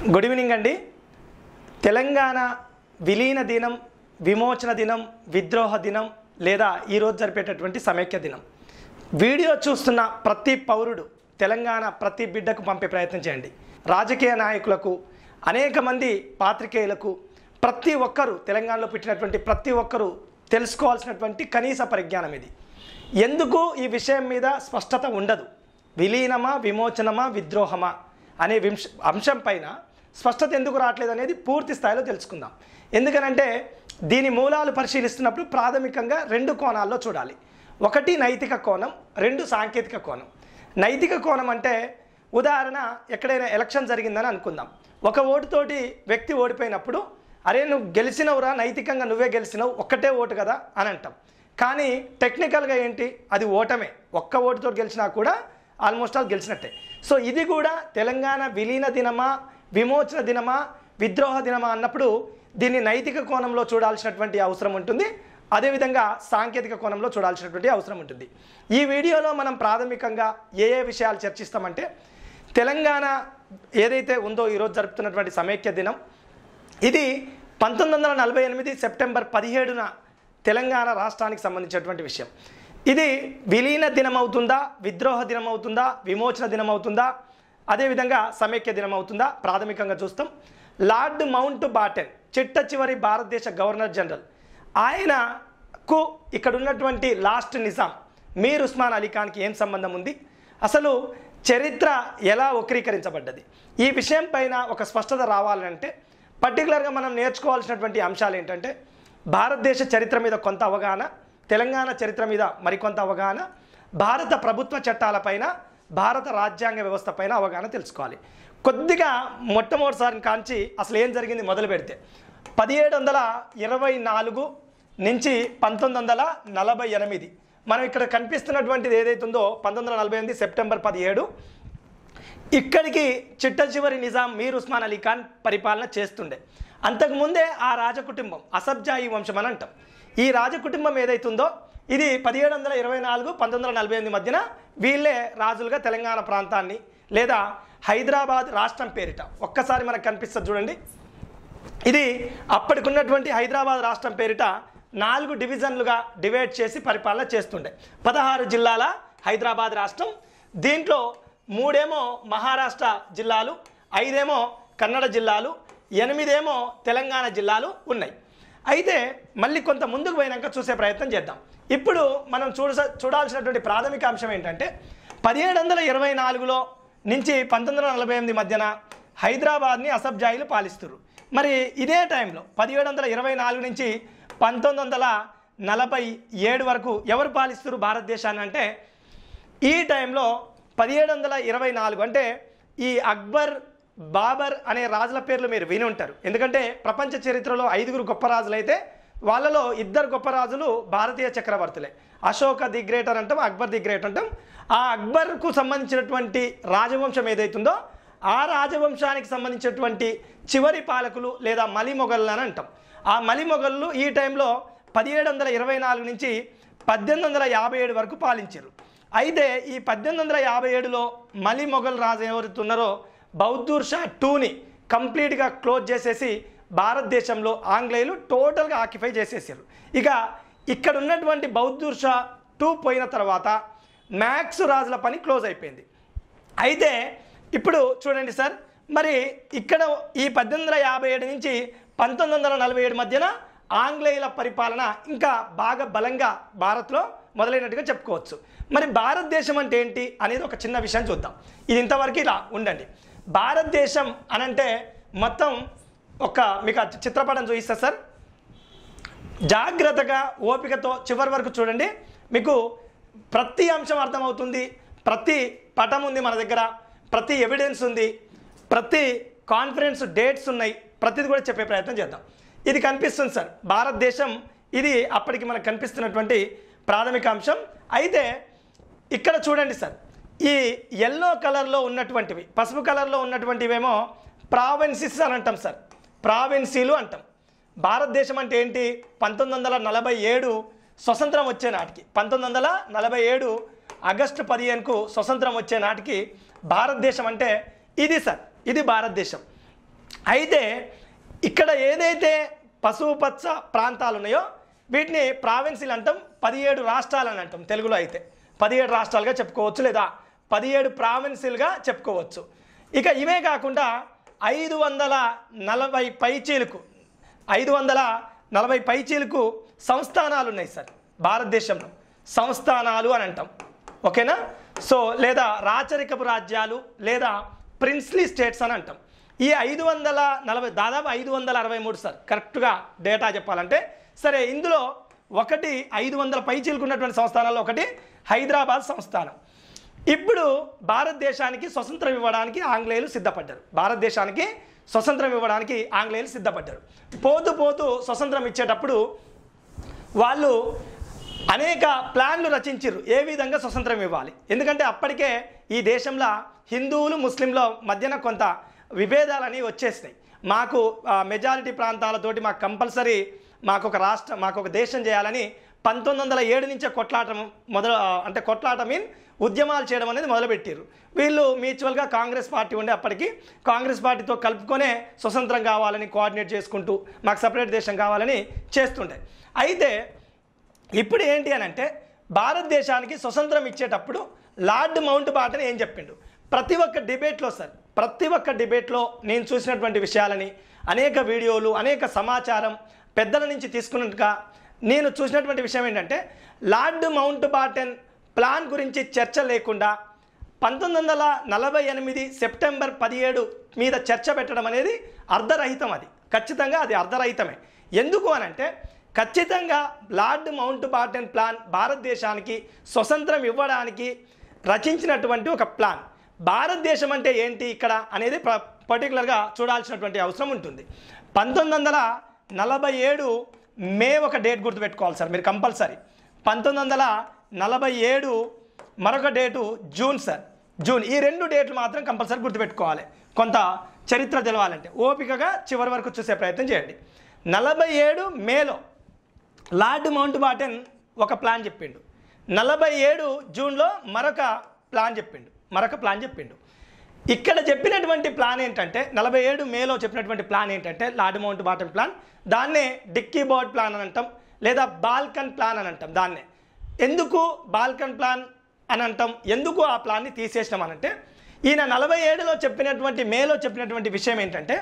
Good evening అండి తెలంగాణ విలీన దినం విమోచన దినం విద్రోహ దినం లేదా ఈరోజు జరిపేటటువంటి సమైక్య దినం వీడియో చూస్తున్న ప్రతి పౌరుడు తెలంగాణ ప్రతి బిడ్డకు పంపే ప్రయత్నం చేయండి రాజకీయ నాయకులకు అనేక మంది పాత్రికేయులకు ప్రతి ఒక్కరూ తెలంగాణలో పుట్టినటువంటి ప్రతి ఒక్కరూ తెలుసుకోవాల్సినటువంటి కనీస పరిజ్ఞానం ఇది ఎందుకు ఈ విషయం మీద స్పష్టత ఉండదు విలీనమా విమోచనమా విద్రోహమా అనే వింశ అంశం పైన స్పష్టత ఎందుకు రావట్లేదు అనేది పూర్తి స్థాయిలో తెలుసుకుందాం ఎందుకనంటే దీని మూలాలు పరిశీలిస్తున్నప్పుడు ప్రాథమికంగా రెండు కోణాల్లో చూడాలి ఒకటి నైతిక కోణం రెండు సాంకేతిక కోణం నైతిక కోణం అంటే ఉదాహరణ ఎక్కడైనా ఎలక్షన్ జరిగిందని అనుకుందాం ఒక ఓటుతోటి వ్యక్తి ఓడిపోయినప్పుడు అరే నువ్వు గెలిచినవురా నైతికంగా నువ్వే గెలిచినావు ఒక్కటే ఓటు కదా అని అంటాం కానీ టెక్నికల్గా ఏంటి అది ఓటమే ఒక్క ఓటుతో గెలిచినా కూడా ఆల్మోస్ట్ ఆల్ గెలిచినట్టే సో ఇది కూడా తెలంగాణ విలీన దినమా విమోచన దినమా విద్రోహ దినమా అన్నప్పుడు దీన్ని నైతిక కోణంలో చూడాల్సినటువంటి అవసరం ఉంటుంది అదేవిధంగా సాంకేతిక కోణంలో చూడాల్సినటువంటి అవసరం ఉంటుంది ఈ వీడియోలో మనం ప్రాథమికంగా ఏ ఏ విషయాలు చర్చిస్తామంటే తెలంగాణ ఏదైతే ఉందో ఈరోజు జరుపుతున్నటువంటి సమైక్య దినం ఇది పంతొమ్మిది వందల నలభై ఎనిమిది సెప్టెంబర్ పదిహేడున తెలంగాణ రాష్ట్రానికి సంబంధించినటువంటి విషయం ఇది విలీన దినం అవుతుందా విద్రోహ దినం అవుతుందా విమోచన దినం అవుతుందా అదేవిధంగా సమైక్య దినం అవుతుందా ప్రాథమికంగా చూస్తాం లార్డ్ మౌంట్ బాటెన్ చిట్ట చివరి భారతదేశ గవర్నర్ జనరల్ ఆయనకు ఇక్కడ ఉన్నటువంటి లాస్ట్ నిజాం మీర్ ఉస్మాన్ అలీ ఖాన్కి ఏం సంబంధం ఉంది అసలు చరిత్ర ఎలా వక్రీకరించబడ్డది ఈ విషయం పైన ఒక స్పష్టత రావాలంటే పర్టికులర్గా మనం నేర్చుకోవాల్సినటువంటి అంశాలు ఏంటంటే భారతదేశ చరిత్ర మీద కొంత అవగాహన తెలంగాణ చరిత్ర మీద మరికొంత అవగాహన భారత ప్రభుత్వ చట్టాలపైన భారత రాజ్యాంగ వ్యవస్థ పైన అవగాహన తెలుసుకోవాలి కొద్దిగా మొట్టమొదటిసారి కాంచి అసలు ఏం జరిగింది మొదలు పెడితే పదిహేడు వందల ఇరవై నాలుగు నుంచి పంతొమ్మిది వందల నలభై ఎనిమిది మనం ఇక్కడ కనిపిస్తున్నటువంటిది ఏదైతుందో పంతొమ్మిది వందల నలభై ఎనిమిది సెప్టెంబర్ పదిహేడు ఇక్కడికి చిట్ట చివరి నిజాం మీర్ ఉస్మాన్ అలీ ఖాన్ పరిపాలన చేస్తుండే అంతకుముందే ఆ రాజకుటుంబం అసబ్జాయి వంశం అని అంటాం ఈ రాజకుటుంబం ఏదైతుందో ఇది పదిహేడు వందల ఇరవై నాలుగు పంతొమ్మిది వందల నలభై ఎనిమిది మధ్యన వీళ్ళే రాజులుగా తెలంగాణ ప్రాంతాన్ని లేదా హైదరాబాద్ రాష్ట్రం పేరిట ఒక్కసారి మనకు కనిపిస్తుంది చూడండి ఇది అప్పటికున్నటువంటి హైదరాబాద్ రాష్ట్రం పేరిట నాలుగు డివిజన్లుగా డివైడ్ చేసి పరిపాలన చేస్తుండే పదహారు జిల్లాల హైదరాబాద్ రాష్ట్రం దీంట్లో మూడేమో మహారాష్ట్ర జిల్లాలు ఐదేమో కన్నడ జిల్లాలు ఎనిమిదేమో తెలంగాణ జిల్లాలు ఉన్నాయి అయితే మళ్ళీ కొంత ముందుకు పోయినాక చూసే ప్రయత్నం చేద్దాం ఇప్పుడు మనం చూడ చూడాల్సినటువంటి ప్రాథమిక అంశం ఏంటంటే పదిహేడు వందల ఇరవై నాలుగులో నుంచి పంతొమ్మిది వందల నలభై ఎనిమిది మధ్యన హైదరాబాద్ని అసబ్జాయిలు పాలిస్తున్నారు మరి ఇదే టైంలో పదిహేడు వందల ఇరవై నాలుగు నుంచి పంతొమ్మిది వందల నలభై ఏడు వరకు ఎవరు పాలిస్తున్నారు భారతదేశాన్ని అంటే ఈ టైంలో పదిహేడు వందల ఇరవై నాలుగు అంటే ఈ అక్బర్ బాబర్ అనే రాజుల పేర్లు మీరు విని ఉంటారు ఎందుకంటే ప్రపంచ చరిత్రలో ఐదుగురు గొప్ప రాజులు అయితే వాళ్ళలో ఇద్దరు గొప్ప రాజులు భారతీయ చక్రవర్తులే అశోక ది గ్రేట్ అని అంటాం అక్బర్ ది గ్రేట్ అంటాం ఆ అక్బర్కు సంబంధించినటువంటి రాజవంశం ఏదైతుందో ఆ రాజవంశానికి సంబంధించినటువంటి చివరి పాలకులు లేదా మలి మొఘళ్ళు అని అంటాం ఆ మలి మొఘళ్ళు ఈ టైంలో పదిహేడు వందల ఇరవై నాలుగు నుంచి పద్దెనిమిది వందల యాభై ఏడు వరకు పాలించారు అయితే ఈ పద్దెనిమిది వందల యాభై ఏడులో మలి మొఘల్ రాజు ఎవరుతున్నారో బౌద్ధూర్ షా టూని కంప్లీట్గా క్లోజ్ చేసేసి భారతదేశంలో ఆంగ్లేయులు టోటల్గా ఆక్యుపై చేసేసారు ఇక ఇక్కడ ఉన్నటువంటి బౌద్ధూర్ షా టూ పోయిన తర్వాత మ్యాక్స్ రాజుల పని క్లోజ్ అయిపోయింది అయితే ఇప్పుడు చూడండి సార్ మరి ఇక్కడ ఈ పద్దెనిమిది వందల యాభై ఏడు నుంచి పంతొమ్మిది వందల నలభై ఏడు మధ్యన ఆంగ్లేయుల పరిపాలన ఇంకా బాగా బలంగా భారత్లో మొదలైనట్టుగా చెప్పుకోవచ్చు మరి భారతదేశం అంటే ఏంటి అనేది ఒక చిన్న విషయం చూద్దాం ఇది ఇంతవరకు ఇలా ఉండండి భారతదేశం అనంటే మొత్తం ఒక మీకు ఆ చిత్రపటం చూపిస్తా సార్ జాగ్రత్తగా ఓపికతో చివరి వరకు చూడండి మీకు ప్రతి అంశం అర్థమవుతుంది ప్రతి పటం ఉంది మన దగ్గర ప్రతి ఎవిడెన్స్ ఉంది ప్రతి కాన్ఫరెన్స్ డేట్స్ ఉన్నాయి ప్రతిది కూడా చెప్పే ప్రయత్నం చేద్దాం ఇది కనిపిస్తుంది సార్ భారతదేశం ఇది అప్పటికి మనకు కనిపిస్తున్నటువంటి ప్రాథమిక అంశం అయితే ఇక్కడ చూడండి సార్ ఈ ఎల్లో కలర్లో ఉన్నటువంటివి పసుపు కలర్లో ఉన్నటువంటివేమో ప్రావెన్సిస్ అని అంటాం సార్ ప్రావిన్సీలు అంటాం భారతదేశం అంటే ఏంటి పంతొమ్మిది వందల నలభై ఏడు స్వతంత్రం వచ్చే నాటికి పంతొమ్మిది వందల నలభై ఏడు ఆగస్టు పదిహేనుకు స్వతంత్రం వచ్చే నాటికి భారతదేశం అంటే ఇది సార్ ఇది భారతదేశం అయితే ఇక్కడ ఏదైతే పశువు పచ్చ ప్రాంతాలు ఉన్నాయో వీటిని ప్రావిన్సీలు అంటాం పదిహేడు రాష్ట్రాలు అని అంటాం తెలుగులో అయితే పదిహేడు రాష్ట్రాలుగా చెప్పుకోవచ్చు లేదా పదిహేడు ప్రావిన్సీలుగా చెప్పుకోవచ్చు ఇక ఇవే కాకుండా ఐదు వందల నలభై పైచీలకు ఐదు వందల నలభై పైచీలకు సంస్థానాలు ఉన్నాయి సార్ భారతదేశంలో సంస్థానాలు అని అంటాం ఓకేనా సో లేదా రాచరికపు రాజ్యాలు లేదా ప్రిన్స్లీ స్టేట్స్ అని అంటాం ఈ ఐదు వందల నలభై దాదాపు ఐదు వందల అరవై మూడు సార్ కరెక్ట్గా డేటా చెప్పాలంటే సరే ఇందులో ఒకటి ఐదు వందల పైచీలకు ఉన్నటువంటి సంస్థానాల్లో ఒకటి హైదరాబాద్ సంస్థానం ఇప్పుడు భారతదేశానికి స్వతంత్రం ఇవ్వడానికి ఆంగ్లేయులు సిద్ధపడ్డారు భారతదేశానికి స్వతంత్రం ఇవ్వడానికి ఆంగ్లేయులు సిద్ధపడ్డారు పోతూ పోతూ స్వతంత్రం ఇచ్చేటప్పుడు వాళ్ళు అనేక ప్లాన్లు రచించారు ఏ విధంగా స్వతంత్రం ఇవ్వాలి ఎందుకంటే అప్పటికే ఈ దేశంలో హిందువులు ముస్లింల మధ్యన కొంత విభేదాలని వచ్చేసినాయి మాకు మెజారిటీ ప్రాంతాలతోటి మాకు కంపల్సరీ మాకు ఒక రాష్ట్రం మాకు ఒక దేశం చేయాలని పంతొమ్మిది వందల ఏడు నుంచే కొట్లాట మొదలు ఆ, అంటే కొట్లాట మీన్ ఉద్యమాలు చేయడం అనేది మొదలుపెట్టారు వీళ్ళు మ్యూచువల్గా కాంగ్రెస్ పార్టీ ఉండే అప్పటికి కాంగ్రెస్ పార్టీతో కలుపుకొనే స్వతంత్రం కావాలని కోఆర్డినేట్ చేసుకుంటూ మాకు సపరేట్ దేశం కావాలని చేస్తుండే అయితే ఇప్పుడు ఏంటి అని అంటే భారతదేశానికి స్వతంత్రం ఇచ్చేటప్పుడు లార్డ్ మౌంట్ బాటన్ ఏం చెప్పిండు ప్రతి ఒక్క డిబేట్లో సార్ ప్రతి ఒక్క డిబేట్లో నేను చూసినటువంటి విషయాలని అనేక వీడియోలు అనేక సమాచారం పెద్దల నుంచి తీసుకున్నట్టుగా నేను చూసినటువంటి విషయం ఏంటంటే లార్డ్ మౌంట్ బాటన్ ప్లాన్ గురించి చర్చ లేకుండా పంతొమ్మిది వందల నలభై ఎనిమిది సెప్టెంబర్ పదిహేడు మీద చర్చ పెట్టడం అనేది అర్ధరహితం అది ఖచ్చితంగా అది అర్ధరహితమే ఎందుకు అనంటే ఖచ్చితంగా లార్డ్ మౌంట్ బాటన్ ప్లాన్ భారతదేశానికి స్వతంత్రం ఇవ్వడానికి రచించినటువంటి ఒక ప్లాన్ భారతదేశం అంటే ఏంటి ఇక్కడ అనేది ప పర్టికులర్గా చూడాల్సినటువంటి అవసరం ఉంటుంది పంతొమ్మిది వందల నలభై ఏడు మే ఒక డేట్ గుర్తుపెట్టుకోవాలి సార్ మీరు కంపల్సరీ పంతొమ్మిది వందల నలభై ఏడు మరొక డేటు జూన్ సార్ జూన్ ఈ రెండు డేట్లు మాత్రం కంపల్సరీ గుర్తుపెట్టుకోవాలి కొంత చరిత్ర తెలవాలంటే ఓపికగా చివరి వరకు చూసే ప్రయత్నం చేయండి నలభై ఏడు మేలో లార్డ్ మౌంట్ బాటన్ ఒక ప్లాన్ చెప్పిండు నలభై ఏడు జూన్లో మరొక ప్లాన్ చెప్పిండు మరొక ప్లాన్ చెప్పిండు ఇక్కడ చెప్పినటువంటి ప్లాన్ ఏంటంటే నలభై ఏడు మేలో చెప్పినటువంటి ప్లాన్ ఏంటంటే లార్డ్ మౌంట్ బాటన్ ప్లాన్ దాన్నే డిక్కీ బోర్డ్ ప్లాన్ అని అంటాం లేదా బాల్కన్ ప్లాన్ అని అంటాం దాన్నే ఎందుకు బాల్కన్ ప్లాన్ అని అంటాం ఎందుకు ఆ ప్లాన్ని తీసేసినాం అనంటే ఈయన నలభై ఏడులో చెప్పినటువంటి మేలో చెప్పినటువంటి విషయం ఏంటంటే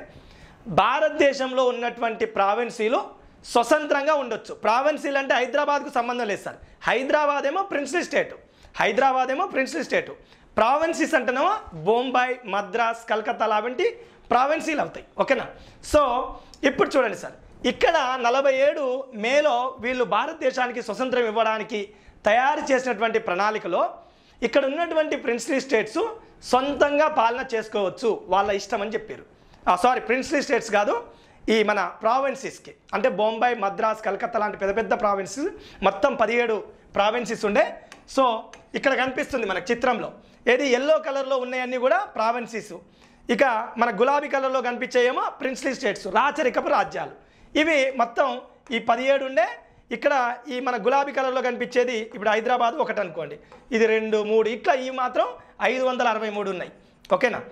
భారతదేశంలో ఉన్నటువంటి ప్రావిన్సీలు స్వతంత్రంగా ఉండొచ్చు ప్రావిన్సీలు అంటే హైదరాబాద్కు సంబంధం లేదు సార్ హైదరాబాద్ ఏమో ప్రిన్స్లీ స్టేట్ హైదరాబాద్ ఏమో ప్రిన్స్లీ స్టేట్ ప్రావిన్సీస్ అంటేనేమో బొంబాయి మద్రాస్ కలకత్తా లాంటి ప్రావిన్సీలు అవుతాయి ఓకేనా సో ఇప్పుడు చూడండి సార్ ఇక్కడ నలభై ఏడు మేలో వీళ్ళు భారతదేశానికి స్వతంత్రం ఇవ్వడానికి తయారు చేసినటువంటి ప్రణాళికలో ఇక్కడ ఉన్నటువంటి ప్రిన్స్లీ స్టేట్స్ సొంతంగా పాలన చేసుకోవచ్చు వాళ్ళ ఇష్టం అని చెప్పారు సారీ ప్రిన్స్లీ స్టేట్స్ కాదు ఈ మన ప్రావిన్సీస్కి అంటే బొంబాయి మద్రాస్ కలకత్తా లాంటి పెద్ద పెద్ద ప్రావిన్సెస్ మొత్తం పదిహేడు ప్రావిన్సీస్ ఉండే సో ఇక్కడ కనిపిస్తుంది మనకు చిత్రంలో ఏది ఎల్లో కలర్లో ఉన్నాయన్నీ కూడా ప్రావిన్సీస్ ఇక మన గులాబీ కలర్లో కనిపించేయేమో ప్రిన్స్లీ స్టేట్స్ రాచరికపు రాజ్యాలు ఇవి మొత్తం ఈ పదిహేడు ఉండే ఇక్కడ ఈ మన గులాబీ కలర్లో కనిపించేది ఇప్పుడు హైదరాబాద్ ఒకటి అనుకోండి ఇది రెండు మూడు ఇట్లా ఇవి మాత్రం ఐదు వందల అరవై మూడు ఉన్నాయి ఓకేనా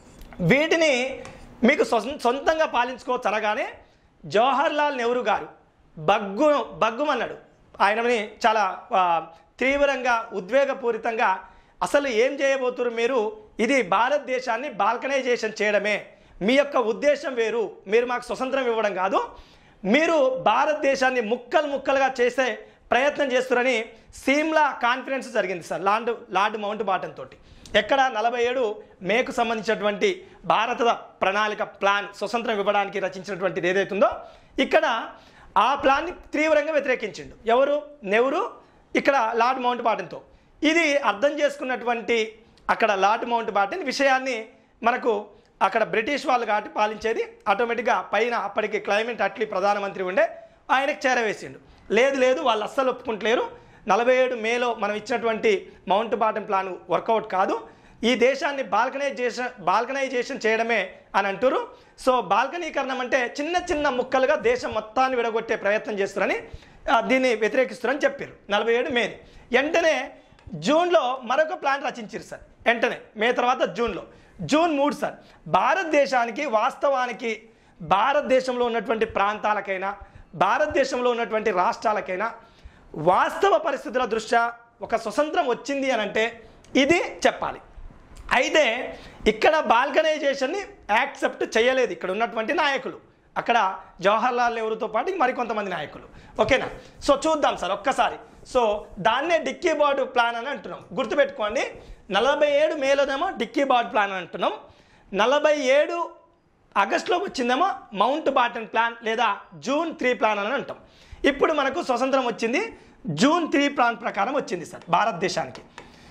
వీటిని మీకు సొం- సొంతంగా పాలించుకోవచ్చు అనగానే జవహర్ లాల్ నెహ్రూ గారు బగ్గు బగ్గుమన్నాడు ఆయనని చాలా ఆ, తీవ్రంగా ఉద్వేగపూరితంగా అసలు ఏం చేయబోతున్నారు మీరు ఇది భారతదేశాన్ని బాల్కనైజేషన్ చేయడమే మీ యొక్క ఉద్దేశం వేరు మీరు మాకు స్వతంత్రం ఇవ్వడం కాదు మీరు భారతదేశాన్ని ముక్కలు ముక్కలుగా చేసే ప్రయత్నం చేస్తున్నారని సీమ్లా కాన్ఫరెన్స్ జరిగింది sir lord lord Mountbatten తోటి ఎక్కడ నలభై ఏడు మేకు సంబంధించినటువంటి భారత ప్రణాళిక ప్లాన్ స్వతంత్రం ఇవ్వడానికి రచించినటువంటిది ఏదైతుందో ఇక్కడ ఆ ప్లాన్ని తీవ్రంగా వ్యతిరేకించిండు ఎవరు నెహ్రూ ఇక్కడ లార్డ్ మౌంట్ బాటన్తో ఇది అర్థం చేసుకున్నటువంటి అక్కడ లార్డ్ మౌంట్ బాటన్ విషయాన్ని మనకు అక్కడ బ్రిటిష్ వాళ్ళు కాబట్టి పాలించేది ఆటోమేటిక్గా పైన అప్పటికి క్లైమేట్ అట్లీ ప్రధానమంత్రి ఉండే ఆయనకు చేరవేసిండు లేదు లేదు వాళ్ళు అస్సలు ఒప్పుకుంటలేరు నలభై ఏడు మేలో మనం ఇచ్చినటువంటి మౌంట్ బాటన్ ప్లాన్ వర్కౌట్ కాదు ఈ దేశాన్ని బాల్కనైజేషన్ బాల్కనైజేషన్ చేయడమే అని అంటారు సో బాల్కనీకరణం అంటే చిన్న చిన్న ముక్కలుగా దేశం మొత్తాన్ని విడగొట్టే ప్రయత్నం చేస్తారని ఆ, దీన్ని వ్యతిరేకిస్తారని చెప్పారు నలభై ఏడు మే వెంటనే జూన్లో మరొక ప్లాన్ రచించారు సార్ వెంటనే మే తర్వాత జూన్లో జూన్ మూడు సార్ భారతదేశానికి వాస్తవానికి భారతదేశంలో ఉన్నటువంటి ప్రాంతాలకైనా భారతదేశంలో ఉన్నటువంటి రాష్ట్రాలకైనా వాస్తవ పరిస్థితుల దృష్ట్యా ఒక స్వతంత్రం వచ్చింది అని అంటే ఇది చెప్పాలి అయితే ఇక్కడ బాల్కనైజేషన్ని యాక్సెప్ట్ చేయలేదు ఇక్కడ ఉన్నటువంటి నాయకులు అక్కడ జవహర్లాల్ నెహ్రూతో పాటు మరికొంతమంది నాయకులు ఓకేనా సో చూద్దాం సార్ ఒక్కసారి సో దాన్నే డిక్కీ బార్డు ప్లాన్ అని అంటున్నాం గుర్తుపెట్టుకోండి నలభై ఏడు మేలోనేమో డిక్కీ బార్డు ప్లాన్ అని అంటున్నాం నలభై ఏడు ఆగస్టులో వచ్చిందేమో మౌంట్ బాటన్ ప్లాన్ లేదా జూన్ త్రీ ప్లాన్ అని అంటాం ఇప్పుడు మనకు స్వతంత్రం వచ్చింది జూన్ త్రీ ప్లాన్ ప్రకారం వచ్చింది సార్ భారతదేశానికి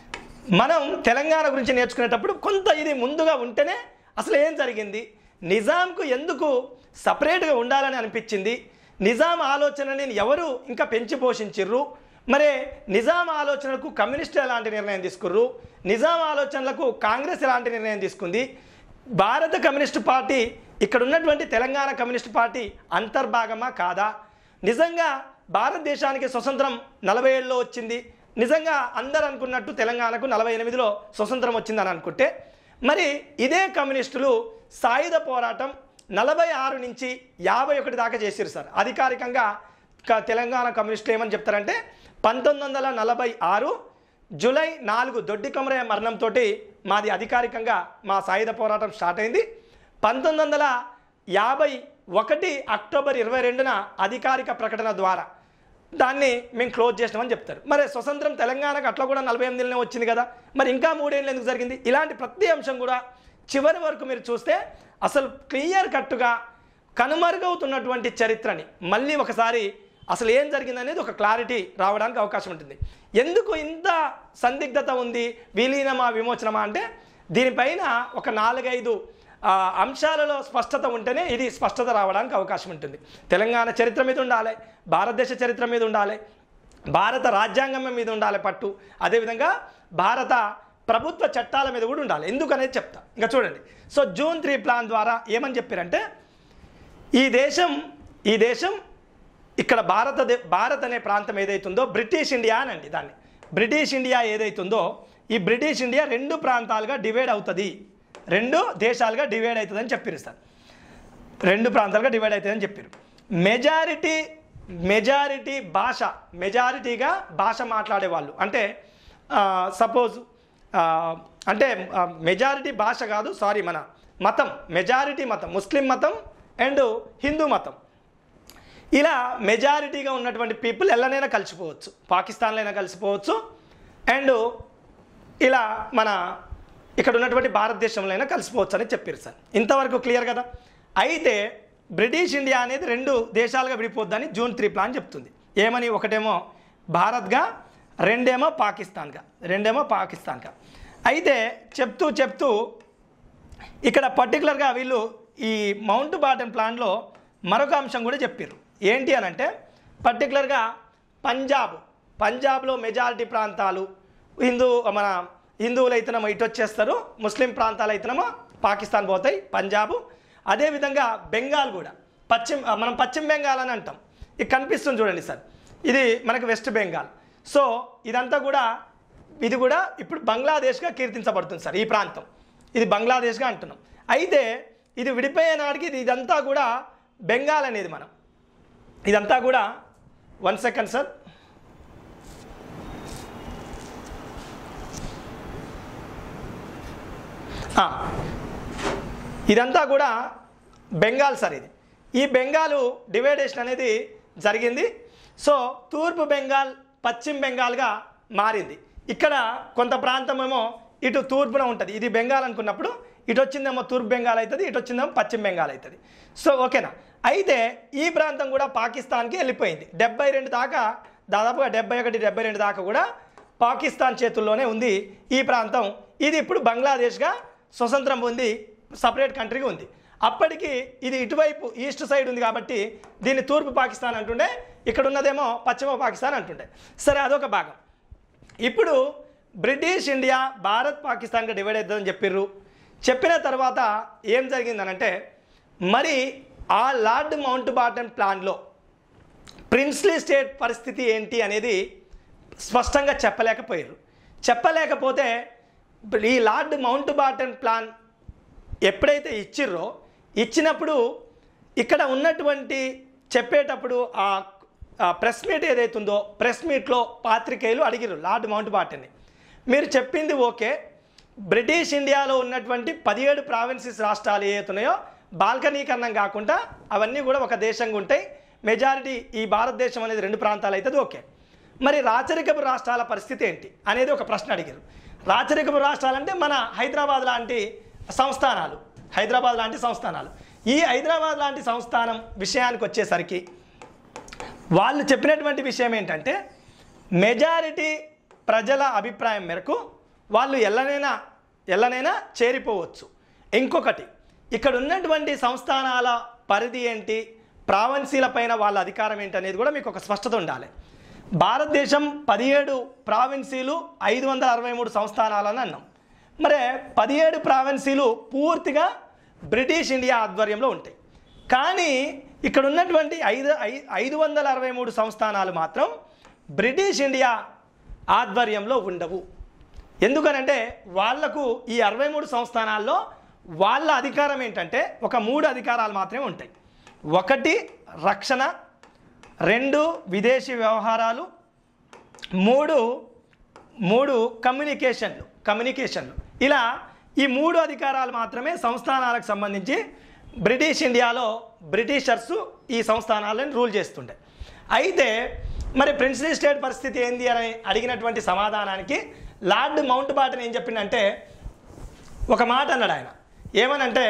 మనం తెలంగాణ గురించి నేర్చుకునేటప్పుడు కొంత ఇది ముందుగా ఉంటేనే అసలు ఏం జరిగింది నిజాంకు ఎందుకు సపరేట్గా ఉండాలని అనిపించింది నిజాం ఆలోచనని ఎవరు ఇంకా పెంచి పోషించిర్రు మరే నిజాం ఆలోచనలకు కమ్యూనిస్టులు ఎలాంటి నిర్ణయం తీసుకుర్రు నిజాం ఆలోచనలకు కాంగ్రెస్ ఎలాంటి నిర్ణయం తీసుకుంది భారత కమ్యూనిస్టు పార్టీ ఇక్కడ ఉన్నటువంటి తెలంగాణ కమ్యూనిస్టు పార్టీ అంతర్భాగమా కాదా నిజంగా భారతదేశానికి స్వతంత్రం నలభై ఏళ్ళలో వచ్చింది నిజంగా అందరు అనుకున్నట్టు తెలంగాణకు నలభై ఎనిమిదిలో స్వతంత్రం వచ్చిందని అనుకుంటే మరి ఇదే కమ్యూనిస్టులు సాయుధ పోరాటం నలభై ఆరు నుంచి యాభై ఒకటి దాకా చేసారు సార్ అధికారికంగా క- తెలంగాణ కమ్యూనిస్టులు ఏమని చెప్తారంటే పంతొమ్మిది వందల నలభై ఆరు జూలై నాలుగు దొడ్డి కొమరయ్య మరణంతో మాది అధికారికంగా మా సాయుధ పోరాటం స్టార్ట్ అయింది పంతొమ్మిది వందల యాభై ఒకటి అక్టోబర్ ఇరవై రెండున అధికారిక ప్రకటన ద్వారా దాన్ని మేము క్లోజ్ చేసినామని చెప్తారు మరి స్వతంత్రం తెలంగాణకు అట్లా కూడా నలభై ఎనిమిదిలోనే వచ్చింది కదా మరి ఇంకా మూడేళ్ళు ఎందుకు జరిగింది ఇలాంటి ప్రతి అంశం కూడా చివరి వరకు మీరు చూస్తే అసలు క్లియర్ కట్టుగా కనుమరుగవుతున్నటువంటి చరిత్రని మళ్ళీ ఒకసారి అసలు ఏం జరిగింది అనేది ఒక క్లారిటీ రావడానికి అవకాశం ఉంటుంది ఎందుకు ఇంత సందిగ్ధత ఉంది విలీనమా విమోచనమా అంటే దీనిపైన ఒక నాలుగైదు ఆ, అంశాలలో స్పష్టత ఉంటేనే ఇది స్పష్టత రావడానికి అవకాశం ఉంటుంది తెలంగాణ చరిత్ర మీద ఉండాలి భారతదేశ చరిత్ర మీద ఉండాలి భారత రాజ్యాంగం మీద ఉండాలి పట్టు అదేవిధంగా భారత ప్రభుత్వ చట్టాల మీద కూడా ఉండాలి ఎందుకనేది చెప్తా ఇంకా చూడండి సో జూన్ త్రీ ప్లాన్ ద్వారా ఏమని చెప్పారంటే ఈ దేశం ఈ దేశం ఇక్కడ భారత భారత్ అనే ప్రాంతం ఏదైతుందో బ్రిటిష్ ఇండియా అనండి దాన్ని బ్రిటిష్ ఇండియా ఏదైతుందో ఈ బ్రిటిష్ ఇండియా రెండు ప్రాంతాలుగా డివైడ్ అవుతుంది రెండు దేశాలుగా డివైడ్ అవుతుందని చెప్పారు సార్ రెండు ప్రాంతాలుగా డివైడ్ అవుతుందని చెప్పారు మెజారిటీ మెజారిటీ భాష మెజారిటీగా భాష మాట్లాడే వాళ్ళు అంటే సపోజ్ అంటే మెజారిటీ భాష కాదు సారీ మన మతం మెజారిటీ మతం ముస్లిం మతం అండ్ హిందూ మతం ఇలా మెజారిటీగా ఉన్నటువంటి పీపుల్ ఎల్లనైనా కలిసిపోవచ్చు పాకిస్తాన్లో అయినా కలిసిపోవచ్చు అండ్ ఇలా మన ఇక్కడ ఉన్నటువంటి భారతదేశంలో అయినా కలిసిపోవచ్చు అని చెప్పారు సార్ ఇంతవరకు క్లియర్ కదా అయితే బ్రిటిష్ ఇండియా అనేది రెండు దేశాలుగా విడిపోద్దని జూన్ త్రీ ప్లాన్ చెప్తుంది ఏమని ఒకటేమో భారత్గా రెండేమో పాకిస్తాన్గా రెండేమో పాకిస్తాన్గా అయితే చెప్తూ చెప్తూ ఇక్కడ పర్టికులర్గా వీళ్ళు ఈ మౌంట్ బాటన్ ప్లాన్లో మరొక అంశం కూడా చెప్పారు ఏంటి అని అంటే పర్టికులర్గా పంజాబ్ పంజాబ్లో మెజారిటీ ప్రాంతాలు హిందూ మన హిందువులు అయితేనేమో ఇటు వచ్చేస్తారు ముస్లిం ప్రాంతాలు అయితేనేమో పాకిస్తాన్ పోతాయి పంజాబ్ అదేవిధంగా బెంగాల్ కూడా పశ్చిమ మనం పశ్చిమ బెంగాల్ అని అంటాం ఇది కనిపిస్తుంది చూడండి సార్ ఇది మనకి వెస్ట్ బెంగాల్ సో ఇదంతా కూడా ఇది కూడా ఇప్పుడు బంగ్లాదేశ్గా కీర్తించబడుతుంది సార్ ఈ ప్రాంతం ఇది బంగ్లాదేశ్గా అంటున్నాం అయితే ఇది విడిపోయే నాటికి ఇది ఇదంతా కూడా బెంగాల్ అనేది మనం ఇదంతా కూడా వన్ సెకండ్ సార్ ఆ, ఇదంతా కూడా బెంగాల్ సార్ ఇది ఈ బెంగాలు డివైడేషన్ అనేది జరిగింది సో తూర్పు బెంగాల్ పశ్చిమ బెంగాల్గా మారింది ఇక్కడ కొంత ప్రాంతం ఏమో ఇటు తూర్పున ఉంటుంది ఇది బెంగాల్ అనుకున్నప్పుడు ఇటు వచ్చిందేమో తూర్పు బెంగాల్ అవుతుంది ఇటు వచ్చిందేమో పశ్చిమ బెంగాల్ అవుతుంది సో ఓకేనా అయితే ఈ ప్రాంతం కూడా పాకిస్తాన్కి వెళ్ళిపోయింది డెబ్బై రెండు దాకా దాదాపుగా డెబ్బై ఒకటి డెబ్బై రెండు దాకా కూడా పాకిస్తాన్ చేతుల్లోనే ఉంది ఈ ప్రాంతం ఇది ఇప్పుడు బంగ్లాదేశ్గా స్వతంత్రం పొంది సపరేట్ కంట్రీగా ఉంది అప్పటికి ఇది ఇటువైపు ఈస్ట్ సైడ్ ఉంది కాబట్టి దీన్ని తూర్పు పాకిస్తాన్ అంటుండే ఇక్కడ ఉన్నదేమో పశ్చిమ పాకిస్తాన్ అంటుండే సరే అదొక భాగం ఇప్పుడు బ్రిటిష్ ఇండియా భారత్ పాకిస్తాన్గా డివైడ్ అవుతుందని చెప్పిర్రు చెప్పిన తర్వాత ఏం జరిగిందనంటే మరి ఆ లార్డ్ మౌంట్ బాటన్ ప్లాన్లో ప్రిన్స్లీ స్టేట్ పరిస్థితి ఏంటి అనేది స్పష్టంగా చెప్పలేకపోయారు చెప్పలేకపోతే ఈ లార్డ్ మౌంట్ బాటన్ ప్లాన్ ఎప్పుడైతే ఇచ్చిర్రో ఇచ్చినప్పుడు ఇక్కడ ఉన్నటువంటి చెప్పేటప్పుడు ఆ ఆ ప్రెస్ మీట్ ఏదైతుందో ప్రెస్ మీట్లో పాత్రికేయులు అడిగిరు లార్డ్ మౌంట్ బాటన్ని మీరు చెప్పింది ఓకే బ్రిటిష్ ఇండియాలో ఉన్నటువంటి పదిహేడు ప్రావిన్సెస్ రాష్ట్రాలు ఏవైతున్నాయో బాల్కనీకరణం కాకుండా అవన్నీ కూడా ఒక దేశంగా ఉంటాయి మెజారిటీ ఈ భారతదేశం అనేది రెండు ప్రాంతాలు అవుతుంది ఓకే మరి రాచరికపు రాష్ట్రాల పరిస్థితి ఏంటి అనేది ఒక ప్రశ్న అడిగారు రాచరికపు రాష్ట్రాలంటే మన హైదరాబాద్ లాంటి సంస్థానాలు హైదరాబాద్ లాంటి సంస్థానాలు ఈ హైదరాబాద్ లాంటి సంస్థానం విషయానికి వచ్చేసరికి వాళ్ళు చెప్పినటువంటి విషయం ఏంటంటే మెజారిటీ ప్రజల అభిప్రాయం మేరకు వాళ్ళు ఎల్లనైనా ఎల్లనైనా చేరిపోవచ్చు ఇంకొకటి ఇక్కడ ఉన్నటువంటి సంస్థానాల పరిధి ఏంటి ప్రావెన్సీల పైన వాళ్ళ అధికారం ఏంటి అనేది కూడా మీకు ఒక స్పష్టత ఉండాలి భారతదేశం పదిహేడు ప్రావిన్సీలు ఐదు వందల అరవై మూడు సంస్థానాలని అన్నాం మరి పదిహేడు ప్రావిన్సీలు పూర్తిగా బ్రిటిష్ ఇండియా ఆధ్వర్యంలో ఉంటాయి కానీ ఇక్కడ ఉన్నటువంటి ఐదు ఐ- ఐదు వందల అరవై మూడు సంస్థానాలు మాత్రం బ్రిటిష్ ఇండియా ఆధ్వర్యంలో ఉండవు ఎందుకనంటే వాళ్లకు ఈ అరవై మూడు సంస్థానాల్లో వాళ్ళ అధికారం ఏంటంటే ఒక మూడు అధికారాలు మాత్రమే ఉంటాయి ఒకటి రక్షణ రెండు విదేశీ వ్యవహారాలు మూడు మూడు కమ్యూనికేషన్లు కమ్యూనికేషన్లు ఇలా ఈ మూడు అధికారాలు మాత్రమే సంస్థానాలకు సంబంధించి బ్రిటిష్ ఇండియాలో బ్రిటిషర్స్ ఈ సంస్థానాలను రూల్ చేస్తుండే అయితే మరి ప్రిన్స్లీ స్టేట్ పరిస్థితి ఏంది అని అడిగినటువంటి సమాధానానికి లార్డ్ మౌంట్ బాటన్ ఏం చెప్పిండంటే ఒక మాట అన్నాడు ఆయన ఏమనంటే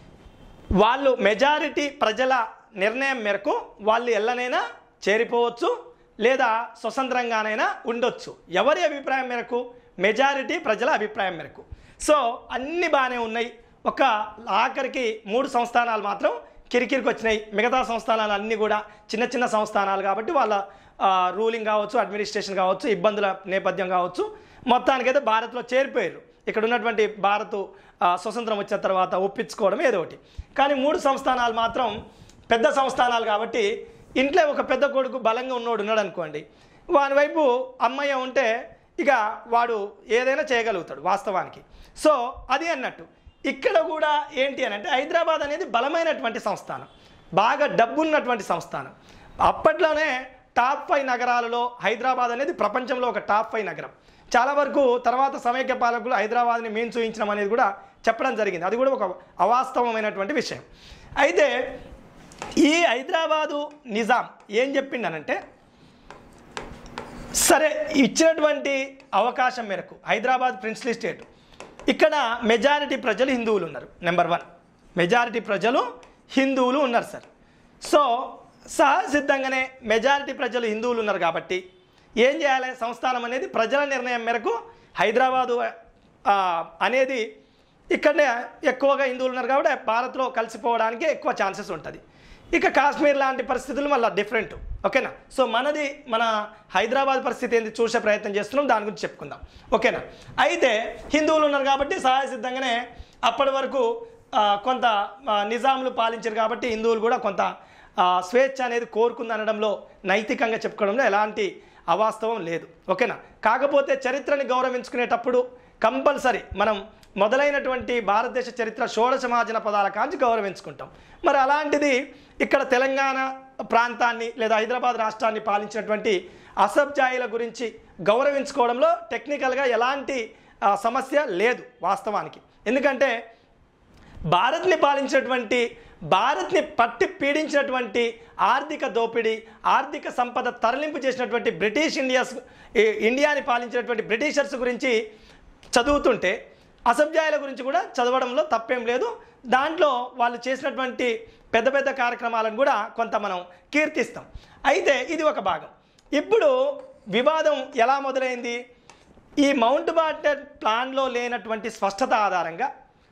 వాళ్ళు మెజారిటీ ప్రజల నిర్ణయం మేరకు వాళ్ళు ఎల్లనైనా చేరిపోవచ్చు లేదా స్వతంత్రంగానైనా ఉండొచ్చు ఎవరి అభిప్రాయం మేరకు మెజారిటీ ప్రజల అభిప్రాయం మేరకు సో అన్నీ బాగానే ఉన్నాయి ఒక ఆఖరికి మూడు సంస్థానాలు మాత్రం కిరికిరికి వచ్చినాయి మిగతా సంస్థానాలు అన్నీ కూడా చిన్న చిన్న సంస్థానాలు కాబట్టి వాళ్ళ రూలింగ్ కావచ్చు అడ్మినిస్ట్రేషన్ కావచ్చు ఇబ్బందుల నేపథ్యం కావచ్చు మొత్తానికైతే భారత్లో చేరిపోయారు ఇక్కడ ఉన్నటువంటి భారత్ ఆ, స్వతంత్రం వచ్చిన తర్వాత ఒప్పించుకోవడం ఏదో ఒకటి కానీ మూడు సంస్థానాలు మాత్రం పెద్ద సంస్థానాలు కాబట్టి ఇంట్లో ఒక పెద్ద కొడుకు బలంగా ఉన్నోడు ఉన్నాడు అనుకోండి వాని వైపు అమ్మయ్య ఉంటే ఇక వాడు ఏదైనా చేయగలుగుతాడు వాస్తవానికి సో అది అన్నట్టు ఇక్కడ కూడా ఏంటి అని అంటే హైదరాబాద్ అనేది బలమైనటువంటి సంస్థానం బాగా డబ్బున్నటువంటి సంస్థానం అప్పట్లోనే టాప్ ఫైవ్ నగరాలలో హైదరాబాద్ అనేది ప్రపంచంలో ఒక టాప్ ఫైవ్ నగరం చాలా వరకు తర్వాత సమైక్య పాలకులు హైదరాబాద్ని మేము చూపించడం అనేది కూడా చెప్పడం జరిగింది అది కూడా ఒక అవాస్తవమైనటువంటి విషయం అయితే ఈ హైదరాబాదు నిజాం ఏం చెప్పిండనంటే సరే ఇచ్చినటువంటి అవకాశం మేరకు హైదరాబాద్ ప్రిన్స్లీ స్టేట్ ఇక్కడ మెజారిటీ ప్రజలు హిందువులు ఉన్నారు నెంబర్ వన్ మెజారిటీ ప్రజలు హిందువులు ఉన్నారు సార్ సో సహసిద్ధంగానే మెజారిటీ ప్రజలు హిందువులు ఉన్నారు కాబట్టి ఏం చేయాలి సంస్థానం అనేది ప్రజల నిర్ణయం మేరకు హైదరాబాదు ఆ, అనేది ఇక్కడనే ఎక్కువగా హిందువులు ఉన్నారు కాబట్టి భారత్లో కలిసిపోవడానికి ఎక్కువ ఛాన్సెస్ ఉంటుంది ఇక కాశ్మీర్ లాంటి పరిస్థితులు మళ్ళీ డిఫరెంట్ ఓకేనా సో మనది మన హైదరాబాద్ పరిస్థితి ఏంది చూసే ప్రయత్నం చేస్తున్నాం దాని గురించి చెప్పుకుందాం ఓకేనా అయితే హిందువులు ఉన్నారు కాబట్టి సహాయ సిద్ధంగానే అప్పటి వరకు ఆ, కొంత ఆ, నిజాములు పాలించారు కాబట్టి హిందువులు కూడా కొంత ఆ, స్వేచ్ఛ అనేది కోరుకుంది అనడంలో నైతికంగా చెప్పుకోవడంలో ఎలాంటి అవాస్తవం లేదు ఓకేనా కాకపోతే చరిత్రని గౌరవించుకునేటప్పుడు కంపల్సరీ మనం మొదలైనటువంటి భారతదేశ చరిత్ర షోడశ మహాజన పదాల కాంచి గౌరవించుకుంటాం మరి అలాంటిది ఇక్కడ తెలంగాణ ప్రాంతాన్ని లేదా హైదరాబాద్ రాష్ట్రాన్ని పాలించినటువంటి అసబ్జాయిల గురించి గౌరవించుకోవడంలో టెక్నికల్గా ఎలాంటి ఆ, సమస్య లేదు వాస్తవానికి ఎందుకంటే భారత్ని పాలించినటువంటి భారత్ని పట్టి పీడించినటువంటి ఆర్థిక దోపిడీ ఆర్థిక సంపద తరలింపు చేసినటువంటి బ్రిటిష్ ఇండియాస్ ఈ- ఇండియాని పాలించినటువంటి బ్రిటిషర్స్ గురించి చదువుతుంటే అసభ్యాయుల గురించి కూడా చదవడంలో తప్పేం లేదు దాంట్లో వాళ్ళు చేసినటువంటి పెద్ద పెద్ద కార్యక్రమాలను కూడా కొంత మనం కీర్తిస్తాం అయితే ఇది ఒక భాగం ఇప్పుడు వివాదం ఎలా మొదలైంది ఈ మౌంట్ బాటన్ ప్లాన్లో లేనటువంటి స్పష్టత ఆధారంగా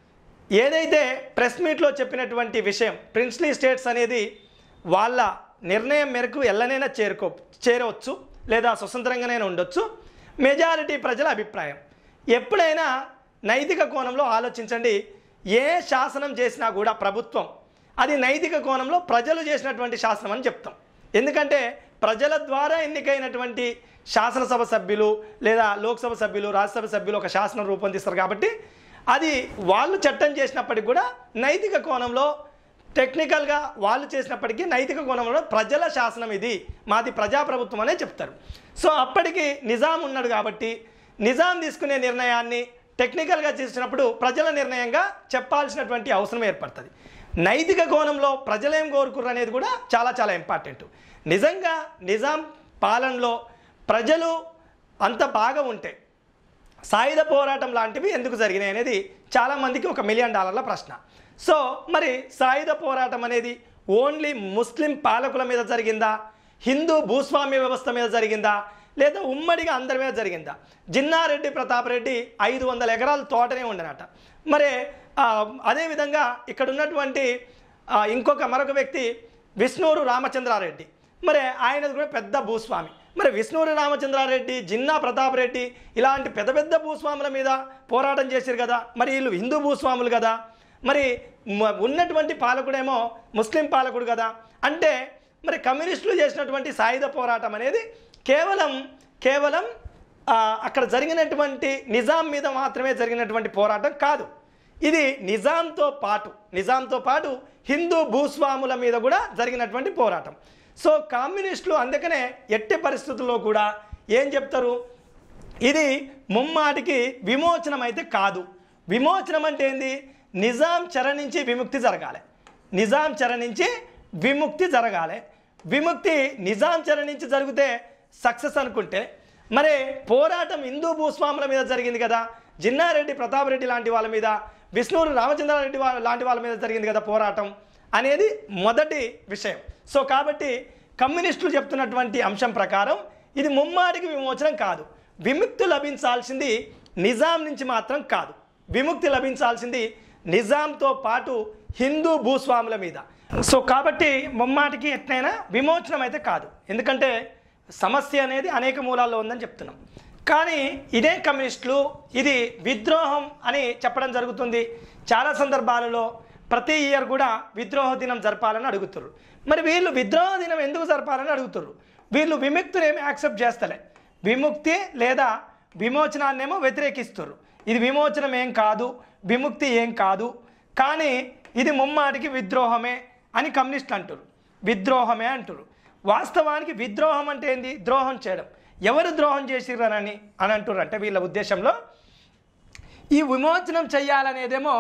ఏదైతే ప్రెస్ మీట్లో చెప్పినటువంటి విషయం ప్రిన్స్లీ స్టేట్స్ అనేది వాళ్ళ నిర్ణయం మేరకు ఎల్లనైనా చేరుకో చేరవచ్చు లేదా స్వతంత్రంగానైనా ఉండొచ్చు మెజారిటీ ప్రజల అభిప్రాయం ఎప్పుడైనా నైతిక కోణంలో ఆలోచించండి ఏ శాసనం చేసినా కూడా ప్రభుత్వం అది నైతిక కోణంలో ప్రజలు చేసినటువంటి శాసనం అని చెప్తాం ఎందుకంటే ప్రజల ద్వారా ఎన్నికైనటువంటి శాసనసభ సభ్యులు లేదా లోక్సభ సభ్యులు రాజ్యసభ సభ్యులు ఒక శాసనం రూపొందిస్తారు కాబట్టి అది వాళ్ళు చట్టం చేసినప్పటికి కూడా నైతిక కోణంలో టెక్నికల్గా వాళ్ళు చేసినప్పటికీ నైతిక కోణంలో ప్రజల శాసనం ఇది మాది ప్రజాప్రభుత్వం అనే చెప్తారు సో అప్పటికి నిజాం ఉన్నాడు కాబట్టి నిజాం తీసుకునే నిర్ణయాన్ని టెక్నికల్గా చేసినప్పుడు ప్రజల నిర్ణయంగా చెప్పాల్సినటువంటి అవసరం ఏర్పడుతుంది నైతిక కోణంలో ప్రజలేం కోరుకుర్రు అనేది కూడా చాలా చాలా ఇంపార్టెంట్ నిజంగా నిజాం పాలనలో ప్రజలు అంత బాగా ఉంటే సాయుధ పోరాటం లాంటివి ఎందుకు జరిగినాయి అనేది చాలామందికి ఒక మిలియన్ డాలర్ల ప్రశ్న సో మరి సాయుధ పోరాటం అనేది ఓన్లీ ముస్లిం పాలకుల మీద జరిగిందా హిందూ భూస్వామ్య వ్యవస్థ మీద జరిగిందా లేదా ఉమ్మడిగా అందరి మీద జరిగిందా జిన్నారెడ్డి ప్రతాప్ రెడ్డి ఐదు వందల ఎకరాల తోటనే ఉండనట మరి ఆ, అదేవిధంగా ఇక్కడ ఉన్నటువంటి ఆ, ఇంకొక మరొక వ్యక్తి విష్ణూరు రామచంద్రారెడ్డి మరి ఆయనది కూడా పెద్ద భూస్వామి మరి విష్ణూరి రామచంద్రారెడ్డి జిన్నా ప్రతాప్ రెడ్డి ఇలాంటి పెద్ద పెద్ద భూస్వాముల మీద పోరాటం చేశారు కదా మరి వీళ్ళు హిందూ భూస్వాములు కదా మరి మ- ఉన్నటువంటి పాలకుడేమో ముస్లిం పాలకుడు కదా అంటే మరి కమ్యూనిస్టులు చేసినటువంటి సాయుధ పోరాటం అనేది కేవలం కేవలం ఆ, అక్కడ జరిగినటువంటి నిజాం మీద మాత్రమే జరిగినటువంటి పోరాటం కాదు ఇది నిజాంతో పాటు నిజాంతో పాటు హిందూ భూస్వాముల మీద కూడా జరిగినటువంటి పోరాటం సో కమ్యూనిస్టులు అందుకనే ఎట్టి పరిస్థితుల్లో కూడా ఏం చెప్తారు ఇది ముమ్మాటికి విమోచనం అయితే కాదు విమోచనం అంటే ఏంది నిజాం చెర నుంచి విముక్తి జరగాలి నిజాం చెర నుంచి విముక్తి జరగాలి విముక్తి నిజాం చెర నుంచి జరిగితే సక్సెస్ అనుకుంటే మరి పోరాటం హిందూ భూస్వాముల మీద జరిగింది కదా జిన్నారెడ్డి ప్రతాప్ రెడ్డి లాంటి వాళ్ళ మీద విష్ణూరు రామచంద్రారెడ్డి వాళ్ళ లాంటి వాళ్ళ మీద జరిగింది కదా పోరాటం అనేది మొదటి విషయం సో కాబట్టి కమ్యూనిస్టులు చెప్తున్నటువంటి అంశం ప్రకారం ఇది ముమ్మాటికి విమోచనం కాదు విముక్తి లభించాల్సింది నిజాం నుంచి మాత్రం కాదు విముక్తి లభించాల్సింది నిజాంతో పాటు హిందూ భూస్వాముల మీద సో కాబట్టి ముమ్మాటికి ఎట్లయినా విమోచనం అయితే కాదు ఎందుకంటే సమస్య అనేది అనేక మూలాల్లో ఉందని చెప్తున్నాం కానీ ఇదే కమ్యూనిస్టులు ఇది విద్రోహం అని చెప్పడం జరుగుతుంది చాలా సందర్భాలలో ప్రతి ఇయర్ కూడా విద్రోహ దినం జరపాలని అడుగుతారు మరి వీళ్ళు విద్రోహ దినం ఎందుకు జరపాలని అడుగుతారు వీళ్ళు విముక్తిని ఏమి యాక్సెప్ట్ చేస్తలే విముక్తి లేదా విమోచనాన్నేమో వ్యతిరేకిస్తారు ఇది విమోచనం ఏం కాదు విముక్తి ఏం కాదు కానీ ఇది ముమ్మాటికి విద్రోహమే అని కమ్యూనిస్టులు అంటారు విద్రోహమే అంటారు వాస్తవానికి విద్రోహం అంటే ఏంది ద్రోహం చేయడం ఎవరు ద్రోహం చేసిర్రనని అని అంటారు అంటే వీళ్ళ ఉద్దేశంలో ఈ విమోచనం చేయాలనేదేమో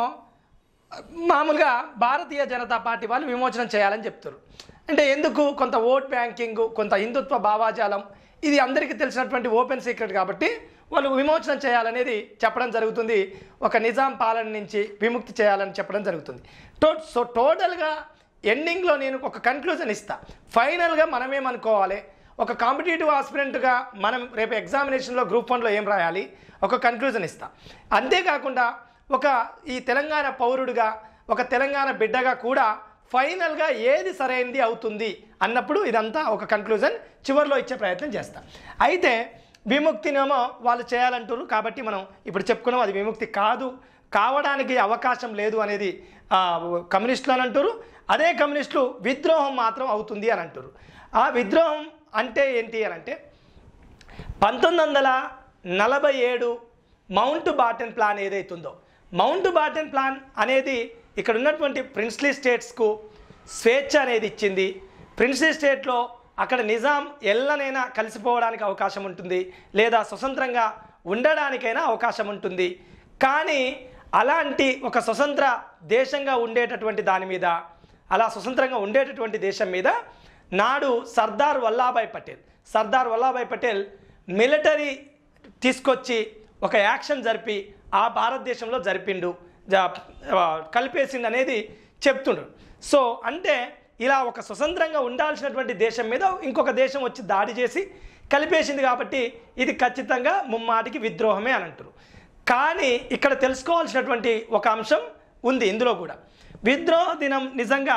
మామూలుగా భారతీయ జనతా పార్టీ వాళ్ళు విమోచనం చేయాలని చెప్తారు అంటే ఎందుకు కొంత ఓట్ బ్యాంకింగ్ కొంత హిందుత్వ భావాజాలం ఇది అందరికీ తెలిసినటువంటి ఓపెన్ సీక్రెట్ కాబట్టి వాళ్ళు విమోచనం చేయాలనేది చెప్పడం జరుగుతుంది ఒక నిజాం పాలన నుంచి విముక్తి చేయాలని చెప్పడం జరుగుతుంది టో సో టోటల్గా ఎండింగ్లో నేను ఒక కన్క్లూజన్ ఇస్తా ఫైనల్గా మనమేమనుకోవాలి ఒక కాంపిటేటివ్ ఆస్పిరెంట్గా మనం రేపు ఎగ్జామినేషన్లో గ్రూప్ వన్లో ఏం రాయాలి ఒక కన్క్లూజన్ ఇస్తా అంతేకాకుండా ఒక ఈ తెలంగాణ పౌరుడిగా ఒక తెలంగాణ బిడ్డగా కూడా ఫైనల్గా ఏది సరైనది అవుతుంది అన్నప్పుడు ఇదంతా ఒక కన్క్లూజన్ చివరిలో ఇచ్చే ప్రయత్నం చేస్తా అయితే విముక్తినేమో వాళ్ళు చేయాలంటారు కాబట్టి మనం ఇప్పుడు చెప్పుకున్నాం అది విముక్తి కాదు కావడానికి అవకాశం లేదు అనేది ఆ, కమ్యూనిస్టులు అని అంటారు అదే కమ్యూనిస్టులు విద్రోహం మాత్రం అవుతుంది అని అంటారు ఆ విద్రోహం అంటే ఏంటి అని అంటే పంతొమ్మిది వందల నలభై ఏడు మౌంట్ బాటన్ ప్లాన్ ఏదైతుందో మౌంట్ బాటన్ ప్లాన్ అనేది ఇక్కడ ఉన్నటువంటి ప్రిన్స్లీ స్టేట్స్కు స్వేచ్ఛ అనేది ఇచ్చింది ప్రిన్స్లీ స్టేట్లో అక్కడ నిజాం ఎల్లనైనా కలిసిపోవడానికి అవకాశం ఉంటుంది లేదా స్వతంత్రంగా ఉండడానికైనా అవకాశం ఉంటుంది కానీ అలాంటి ఒక స్వతంత్ర దేశంగా ఉండేటటువంటి దాని మీద అలా స్వతంత్రంగా ఉండేటటువంటి దేశం మీద నాడు సర్దార్ వల్లాభాయ్ పటేల్ సర్దార్ వల్లాభాయ్ పటేల్ మిలిటరీ తీసుకొచ్చి ఒక యాక్షన్ జరిపి ఆ భారతదేశంలో జరిపిండు జ- ఆ, కలిపేసిండు అనేది చెప్తుండ్రు సో అంటే ఇలా ఒక స్వతంత్రంగా ఉండాల్సినటువంటి దేశం మీద ఇంకొక దేశం వచ్చి దాడి చేసి కలిపేసింది కాబట్టి ఇది ఖచ్చితంగా ముమ్మాటికి విద్రోహమే అని అంటారు కానీ ఇక్కడ తెలుసుకోవాల్సినటువంటి ఒక అంశం ఉంది ఇందులో కూడా విద్రోహ దినం నిజంగా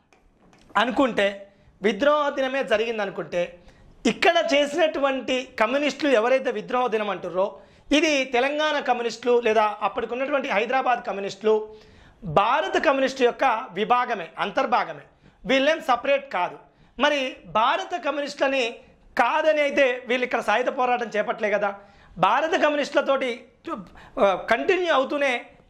అనుకుంటే విద్రోహ దినమే జరిగింది అనుకుంటే ఇక్కడ చేసినటువంటి కమ్యూనిస్టులు ఎవరైతే విద్రోహ దినం అంటుర్రో ఇది తెలంగాణ కమ్యూనిస్టులు లేదా అప్పటికి ఉన్నటువంటి హైదరాబాద్ కమ్యూనిస్టులు భారత కమ్యూనిస్టు యొక్క విభాగమే అంతర్భాగమే వీళ్ళేం సపరేట్ కాదు మరి భారత కమ్యూనిస్టులని కాదని అయితే వీళ్ళు ఇక్కడ సాయుధ పోరాటం చేపట్టలే కదా భారత కమ్యూనిస్టులతోటి కంటిన్యూ అవుతూనే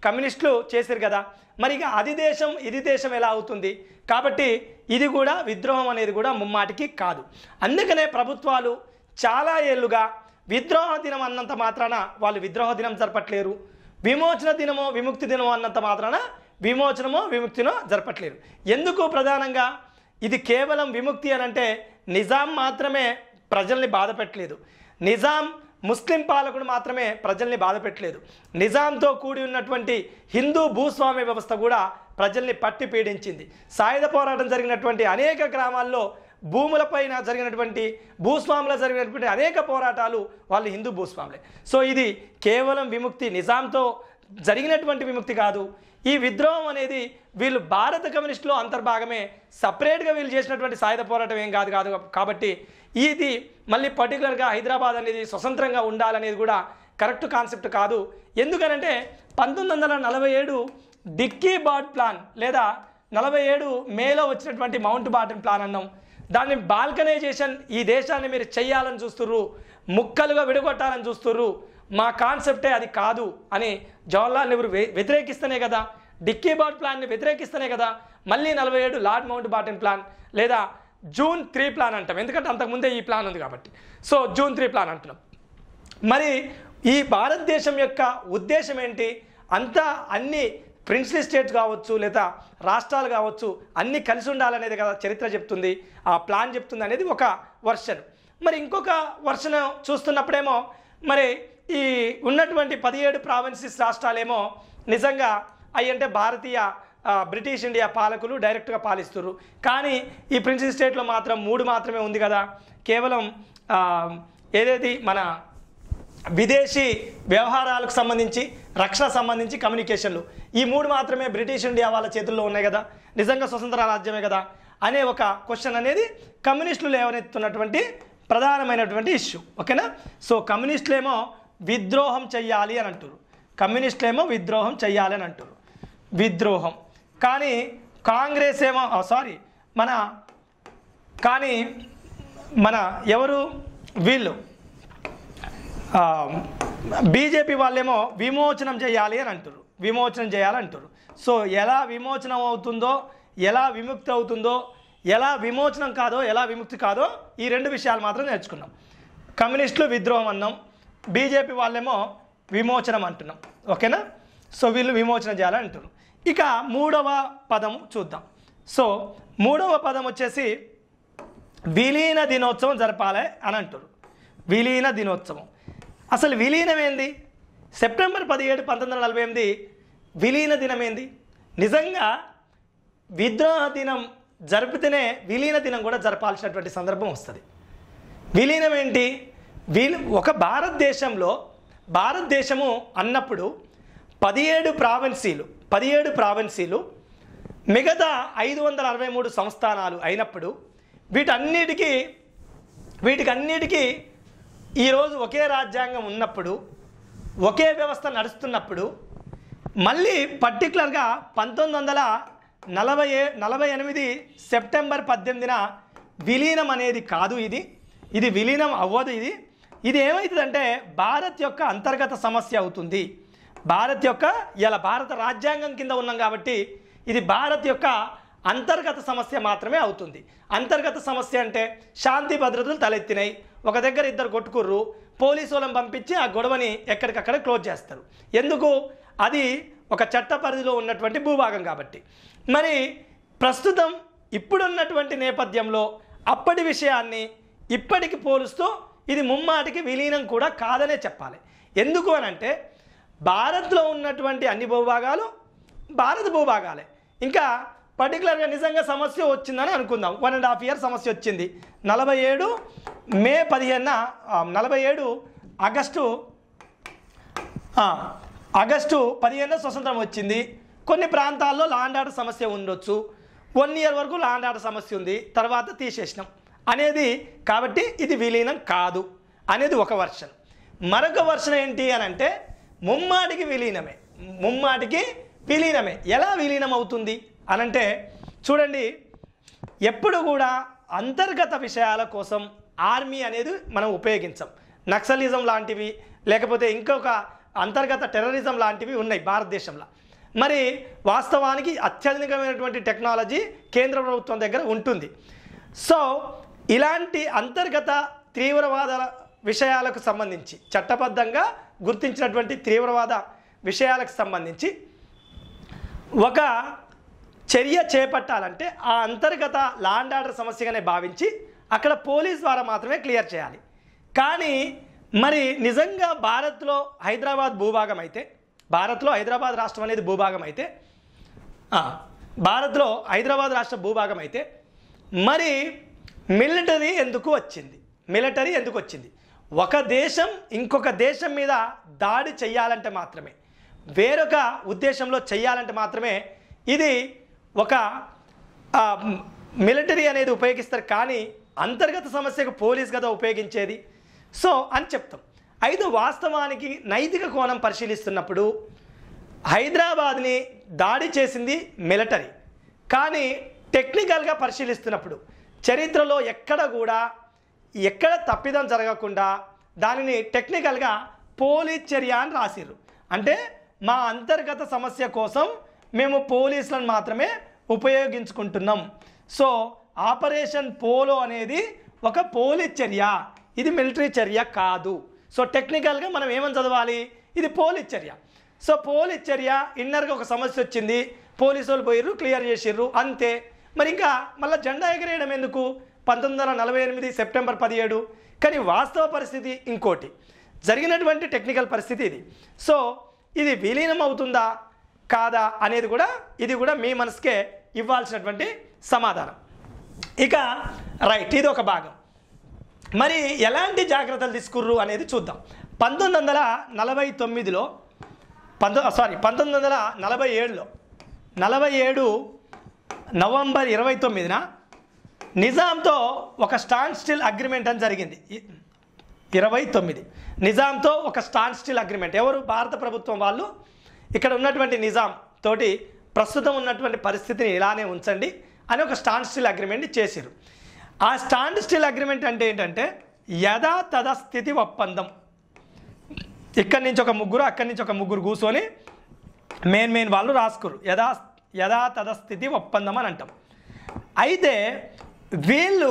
కమ్యూనిస్టులు చేశారు కదా మరి ఇక అది దేశం ఇది దేశం ఎలా అవుతుంది కాబట్టి ఇది కూడా విద్రోహం అనేది కూడా ముమ్మాటికి కాదు అందుకనే ప్రభుత్వాలు చాలా ఏళ్ళుగా విద్రోహ దినం అన్నంత మాత్రాన వాళ్ళు విద్రోహ దినం జరపట్లేరు విమోచన దినమో విముక్తి దినమో అన్నంత మాత్రాన విమోచనమో విముక్తినో జరపట్లేరు ఎందుకు ప్రధానంగా ఇది కేవలం విముక్తి అని అంటే నిజాం మాత్రమే ప్రజల్ని బాధ పెట్టలేదు నిజాం ముస్లిం పాలకుడు మాత్రమే ప్రజల్ని బాధ పెట్టలేదు నిజాంతో కూడి ఉన్నటువంటి హిందూ భూస్వామ్య వ్యవస్థ కూడా ప్రజల్ని పట్టి పీడించింది సాయుధ పోరాటం జరిగినటువంటి అనేక గ్రామాల్లో భూములపైన జరిగినటువంటి భూస్వాముల జరిగినటువంటి అనేక పోరాటాలు వాళ్ళు హిందూ భూస్వాములే సో ఇది కేవలం విముక్తి నిజాంతో జరిగినటువంటి విముక్తి కాదు ఈ విద్రోహం అనేది వీళ్ళు భారత కమ్యూనిస్టులో అంతర్భాగమే సపరేట్గా వీళ్ళు చేసినటువంటి సాయుధ పోరాటం ఏం కాదు కాదు కాబట్టి ఇది మళ్ళీ పర్టికులర్గా హైదరాబాద్ అనేది స్వతంత్రంగా ఉండాలనేది కూడా కరెక్ట్ కాన్సెప్ట్ కాదు ఎందుకనంటే పంతొమ్మిది వందల నలభై ఏడు డిక్కీ బాట్ ప్లాన్ లేదా నలభై ఏడు మేలో వచ్చినటువంటి మౌంట్ బాటన్ ప్లాన్ అన్నాం దాన్ని బాల్కనైజేషన్ ఈ దేశాన్ని మీరు చెయ్యాలని చూస్తుర్రు ముక్కలుగా విడగొట్టాలని చూస్తుర్రు మా కాన్సెప్టే అది కాదు అని జవహర్లాల్ నెహ్రూ వ్య- వ్యతిరేకిస్తేనే కదా డిక్కీ బాట్ ప్లాన్ని వ్యతిరేకిస్తేనే కదా మళ్ళీ నలభై ఏడు లార్డ్ మౌంట్ బాటన్ ప్లాన్ లేదా జూన్ త్రీ ప్లాన్ అంటాం ఎందుకంటే అంతకుముందే ఈ ప్లాన్ ఉంది కాబట్టి సో జూన్ త్రీ ప్లాన్ అంటున్నాం మరి ఈ భారతదేశం యొక్క ఉద్దేశం ఏంటి అంతా అన్ని ప్రిన్స్లీ స్టేట్స్ కావచ్చు లేదా రాష్ట్రాలు కావచ్చు అన్నీ కలిసి ఉండాలనేది కదా చరిత్ర చెప్తుంది ఆ ప్లాన్ చెప్తుంది అనేది ఒక వర్షన్ మరి ఇంకొక వర్షన్ చూస్తున్నప్పుడేమో మరి ఈ ఉన్నటువంటి పదిహేడు ప్రావిన్సెస్ రాష్ట్రాలేమో నిజంగా అవి అంటే భారతీయ ఆ, బ్రిటిష్ ఇండియా పాలకులు డైరెక్ట్గా పాలిస్తున్నారు కానీ ఈ ప్రిన్సీ స్టేట్లో మాత్రం మూడు మాత్రమే ఉంది కదా కేవలం ఆ, ఏదేది మన విదేశీ వ్యవహారాలకు సంబంధించి రక్షణ సంబంధించి కమ్యూనికేషన్లు ఈ మూడు మాత్రమే బ్రిటిష్ ఇండియా వాళ్ళ చేతుల్లో ఉన్నాయి కదా నిజంగా స్వతంత్ర రాజ్యమే కదా అనే ఒక క్వశ్చన్ అనేది కమ్యూనిస్టులు లేవనెత్తున్నటువంటి ప్రధానమైనటువంటి ఇష్యూ ఓకేనా సో కమ్యూనిస్టులేమో విద్రోహం చెయ్యాలి అని అంటారు కమ్యూనిస్టులేమో విద్రోహం చెయ్యాలి అని అంటారు విద్రోహం కానీ కాంగ్రెస్ ఏమో సారీ మన కానీ మన ఎవరు వీళ్ళు బీజేపీ వాళ్ళేమో విమోచనం చేయాలి అని అంటారు విమోచనం చేయాలి అంటారు సో ఎలా విమోచనం అవుతుందో ఎలా విముక్తి అవుతుందో ఎలా విమోచనం కాదో ఎలా విముక్తి కాదో ఈ రెండు విషయాలు మాత్రం నేర్చుకున్నాం కమ్యూనిస్టులు విద్రోహం అన్నాం బీజేపీ వాళ్ళేమో విమోచనం అంటున్నాం ఓకేనా సో వీళ్ళు విమోచనం చేయాలని అంటారు ఇక మూడవ పదం చూద్దాం సో మూడవ పదం వచ్చేసి విలీన దినోత్సవం జరపాలి అని అంటారు విలీన దినోత్సవం అసలు విలీనం ఏంది సెప్టెంబర్ పదిహేడు పంతొమ్మిది వందల నలభై ఎనిమిది విలీన దినం ఏంది నిజంగా విద్రోహ దినం జరిపితేనే విలీన దినం కూడా జరపాల్సినటువంటి సందర్భం వస్తుంది విలీనం ఏంటి వీలు ఒక భారతదేశంలో భారతదేశము అన్నప్పుడు పదిహేడు ప్రావిన్సీలు పదిహేడు ప్రావిన్సీలు మిగతా ఐదు వందల అరవై మూడు సంస్థానాలు అయినప్పుడు వీటన్నిటికీ వీటికి అన్నిటికీ ఈరోజు ఒకే రాజ్యాంగం ఉన్నప్పుడు ఒకే వ్యవస్థ నడుస్తున్నప్పుడు మళ్ళీ పర్టికులర్గా పంతొమ్మిది వందల నలభై ఏ నలభై ఎనిమిది సెప్టెంబర్ పద్దెనిమిదిన విలీనం అనేది కాదు ఇది ఇది విలీనం అవ్వదు ఇది ఇది ఏమవుతుందంటే భారత్ యొక్క అంతర్గత సమస్య అవుతుంది భారత్ యొక్క ఇలా భారత రాజ్యాంగం కింద ఉన్నాం కాబట్టి ఇది భారత్ యొక్క అంతర్గత సమస్య మాత్రమే అవుతుంది అంతర్గత సమస్య అంటే శాంతి భద్రతలు తలెత్తినాయి ఒక దగ్గర ఇద్దరు కొట్టుకుర్రు పోలీసు వాళ్ళని పంపించి ఆ గొడవని ఎక్కడికక్కడ క్లోజ్ చేస్తారు ఎందుకు అది ఒక చట్ట పరిధిలో ఉన్నటువంటి భూభాగం కాబట్టి మరి ప్రస్తుతం ఇప్పుడున్నటువంటి నేపథ్యంలో అప్పటి విషయాన్ని ఇప్పటికి పోలుస్తూ ఇది ముమ్మాటికి విలీనం కూడా కాదనే చెప్పాలి ఎందుకు అని అంటే భారత్లో ఉన్నటువంటి అన్ని భూభాగాలు భారత భూభాగాలే ఇంకా పర్టికులర్గా నిజంగా సమస్య వచ్చిందని అనుకుందాం వన్ అండ్ హాఫ్ ఇయర్ సమస్య వచ్చింది నలభై ఏడు మే పదిహేనున ఆ, నలభై ఏడు ఆగస్టు ఆ, ఆగస్టు పదిహేనున స్వతంత్రం వచ్చింది కొన్ని ప్రాంతాల్లో లాండ్ ఆర్డర్ సమస్య ఉండొచ్చు వన్ ఇయర్ వరకు లాండ్ ఆర్డర్ సమస్య ఉంది తర్వాత తీసేసినాం అనేది కాబట్టి ఇది విలీనం కాదు అనేది ఒక వర్షన్ మరొక వర్షన్ ఏంటి అని అంటే ముమ్మాటికి విలీనమే ముమ్మాటికి విలీనమే ఎలా విలీనం అవుతుంది అనంటే చూడండి ఎప్పుడు కూడా అంతర్గత విషయాల కోసం ఆర్మీ అనేది మనం ఉపయోగించం నక్సలిజం లాంటివి లేకపోతే ఇంకొక అంతర్గత టెర్రరిజం లాంటివి ఉన్నాయి భారతదేశంలో మరి వాస్తవానికి అత్యాధునికమైనటువంటి టెక్నాలజీ కేంద్ర ప్రభుత్వం దగ్గర ఉంటుంది సో ఇలాంటి అంతర్గత తీవ్రవాద విషయాలకు సంబంధించి చట్టబద్ధంగా గుర్తించినటువంటి తీవ్రవాద విషయాలకు సంబంధించి ఒక చర్య చేపట్టాలంటే ఆ అంతర్గత లాండ్ ఆర్డర్ సమస్యగానే భావించి అక్కడ పోలీస్ ద్వారా మాత్రమే క్లియర్ చేయాలి కానీ మరి నిజంగా భారత్లో హైదరాబాద్ భూభాగం అయితే భారత్లో హైదరాబాద్ రాష్ట్రం అనేది భూభాగం అయితే ఆ, భారత్లో హైదరాబాద్ రాష్ట్ర భూభాగం అయితే మరి మిలిటరీ ఎందుకు వచ్చింది మిలిటరీ ఎందుకు వచ్చింది ఒక దేశం ఇంకొక దేశం మీద దాడి చెయ్యాలంటే మాత్రమే వేరొక ఉద్దేశంలో చెయ్యాలంటే మాత్రమే ఇది ఒక ఆ, మ్, మిలిటరీ అనేది ఉపయోగిస్తారు కానీ అంతర్గత సమస్యకు పోలీస్ కదా ఉపయోగించేది సో అని చెప్తాం అయితే వాస్తవానికి నైతిక కోణం పరిశీలిస్తున్నప్పుడు హైదరాబాద్ని దాడి చేసింది మిలిటరీ కానీ టెక్నికల్గా పరిశీలిస్తున్నప్పుడు చరిత్రలో ఎక్కడ కూడా ఎక్కడ తప్పిదం జరగకుండా దానిని టెక్నికల్గా పోలీస్ చర్య అని రాసిర్రు అంటే మా అంతర్గత సమస్య కోసం మేము పోలీసులను మాత్రమే ఉపయోగించుకుంటున్నాం సో ఆపరేషన్ పోలో అనేది ఒక పోలీస్ చర్య ఇది మిలిటరీ చర్య కాదు సో టెక్నికల్గా మనం ఏమని చదవాలి ఇది పోలీస్ చర్య సో పోలీస్ చర్య ఇన్నర్గా ఒక సమస్య వచ్చింది పోలీసు వాళ్ళు పోయిర్రు క్లియర్ చేసిర్రు అంతే మరి ఇంకా మళ్ళీ జెండా ఎగరేయడం ఎందుకు పంతొమ్మిది వందల నలభై ఎనిమిది సెప్టెంబర్ పదిహేడు కానీ వాస్తవ పరిస్థితి ఇంకోటి జరిగినటువంటి టెక్నికల్ పరిస్థితి ఇది సో ఇది విలీనం అవుతుందా కాదా అనేది కూడా ఇది కూడా మీ మనసుకే ఇవ్వాల్సినటువంటి సమాధానం ఇక రైట్ ఇది ఒక భాగం మరి ఎలాంటి జాగ్రత్తలు తీసుకుర్రు అనేది చూద్దాం పంతొమ్మిది వందల నలభై తొమ్మిదిలో పంతొ సారీ పంతొమ్మిది వందల నలభై ఏడులో నలభై ఏడు నవంబర్ ఇరవై తొమ్మిదిన నిజాంతో ఒక స్టాండ్ స్టిల్ అగ్రిమెంట్ అని జరిగింది ఇ- ఇరవై తొమ్మిది నిజాంతో ఒక స్టాండ్ స్టిల్ అగ్రిమెంట్ ఎవరు భారత ప్రభుత్వం వాళ్ళు ఇక్కడ ఉన్నటువంటి నిజాం తోటి ప్రస్తుతం ఉన్నటువంటి పరిస్థితిని ఇలానే ఉంచండి అని ఒక స్టాండ్ స్టిల్ అగ్రిమెంట్ చేసిరు ఆ స్టాండ్ స్టిల్ అగ్రిమెంట్ అంటే ఏంటంటే యథా తథ స్థితి ఒప్పందం ఇక్కడి నుంచి ఒక ముగ్గురు అక్కడి నుంచి ఒక ముగ్గురు కూర్చొని మెయిన్ మెయిన్ వాళ్ళు రాసుకురు యథా యథా తథ స్థితి ఒప్పందం అని అంటాం అయితే వీళ్ళు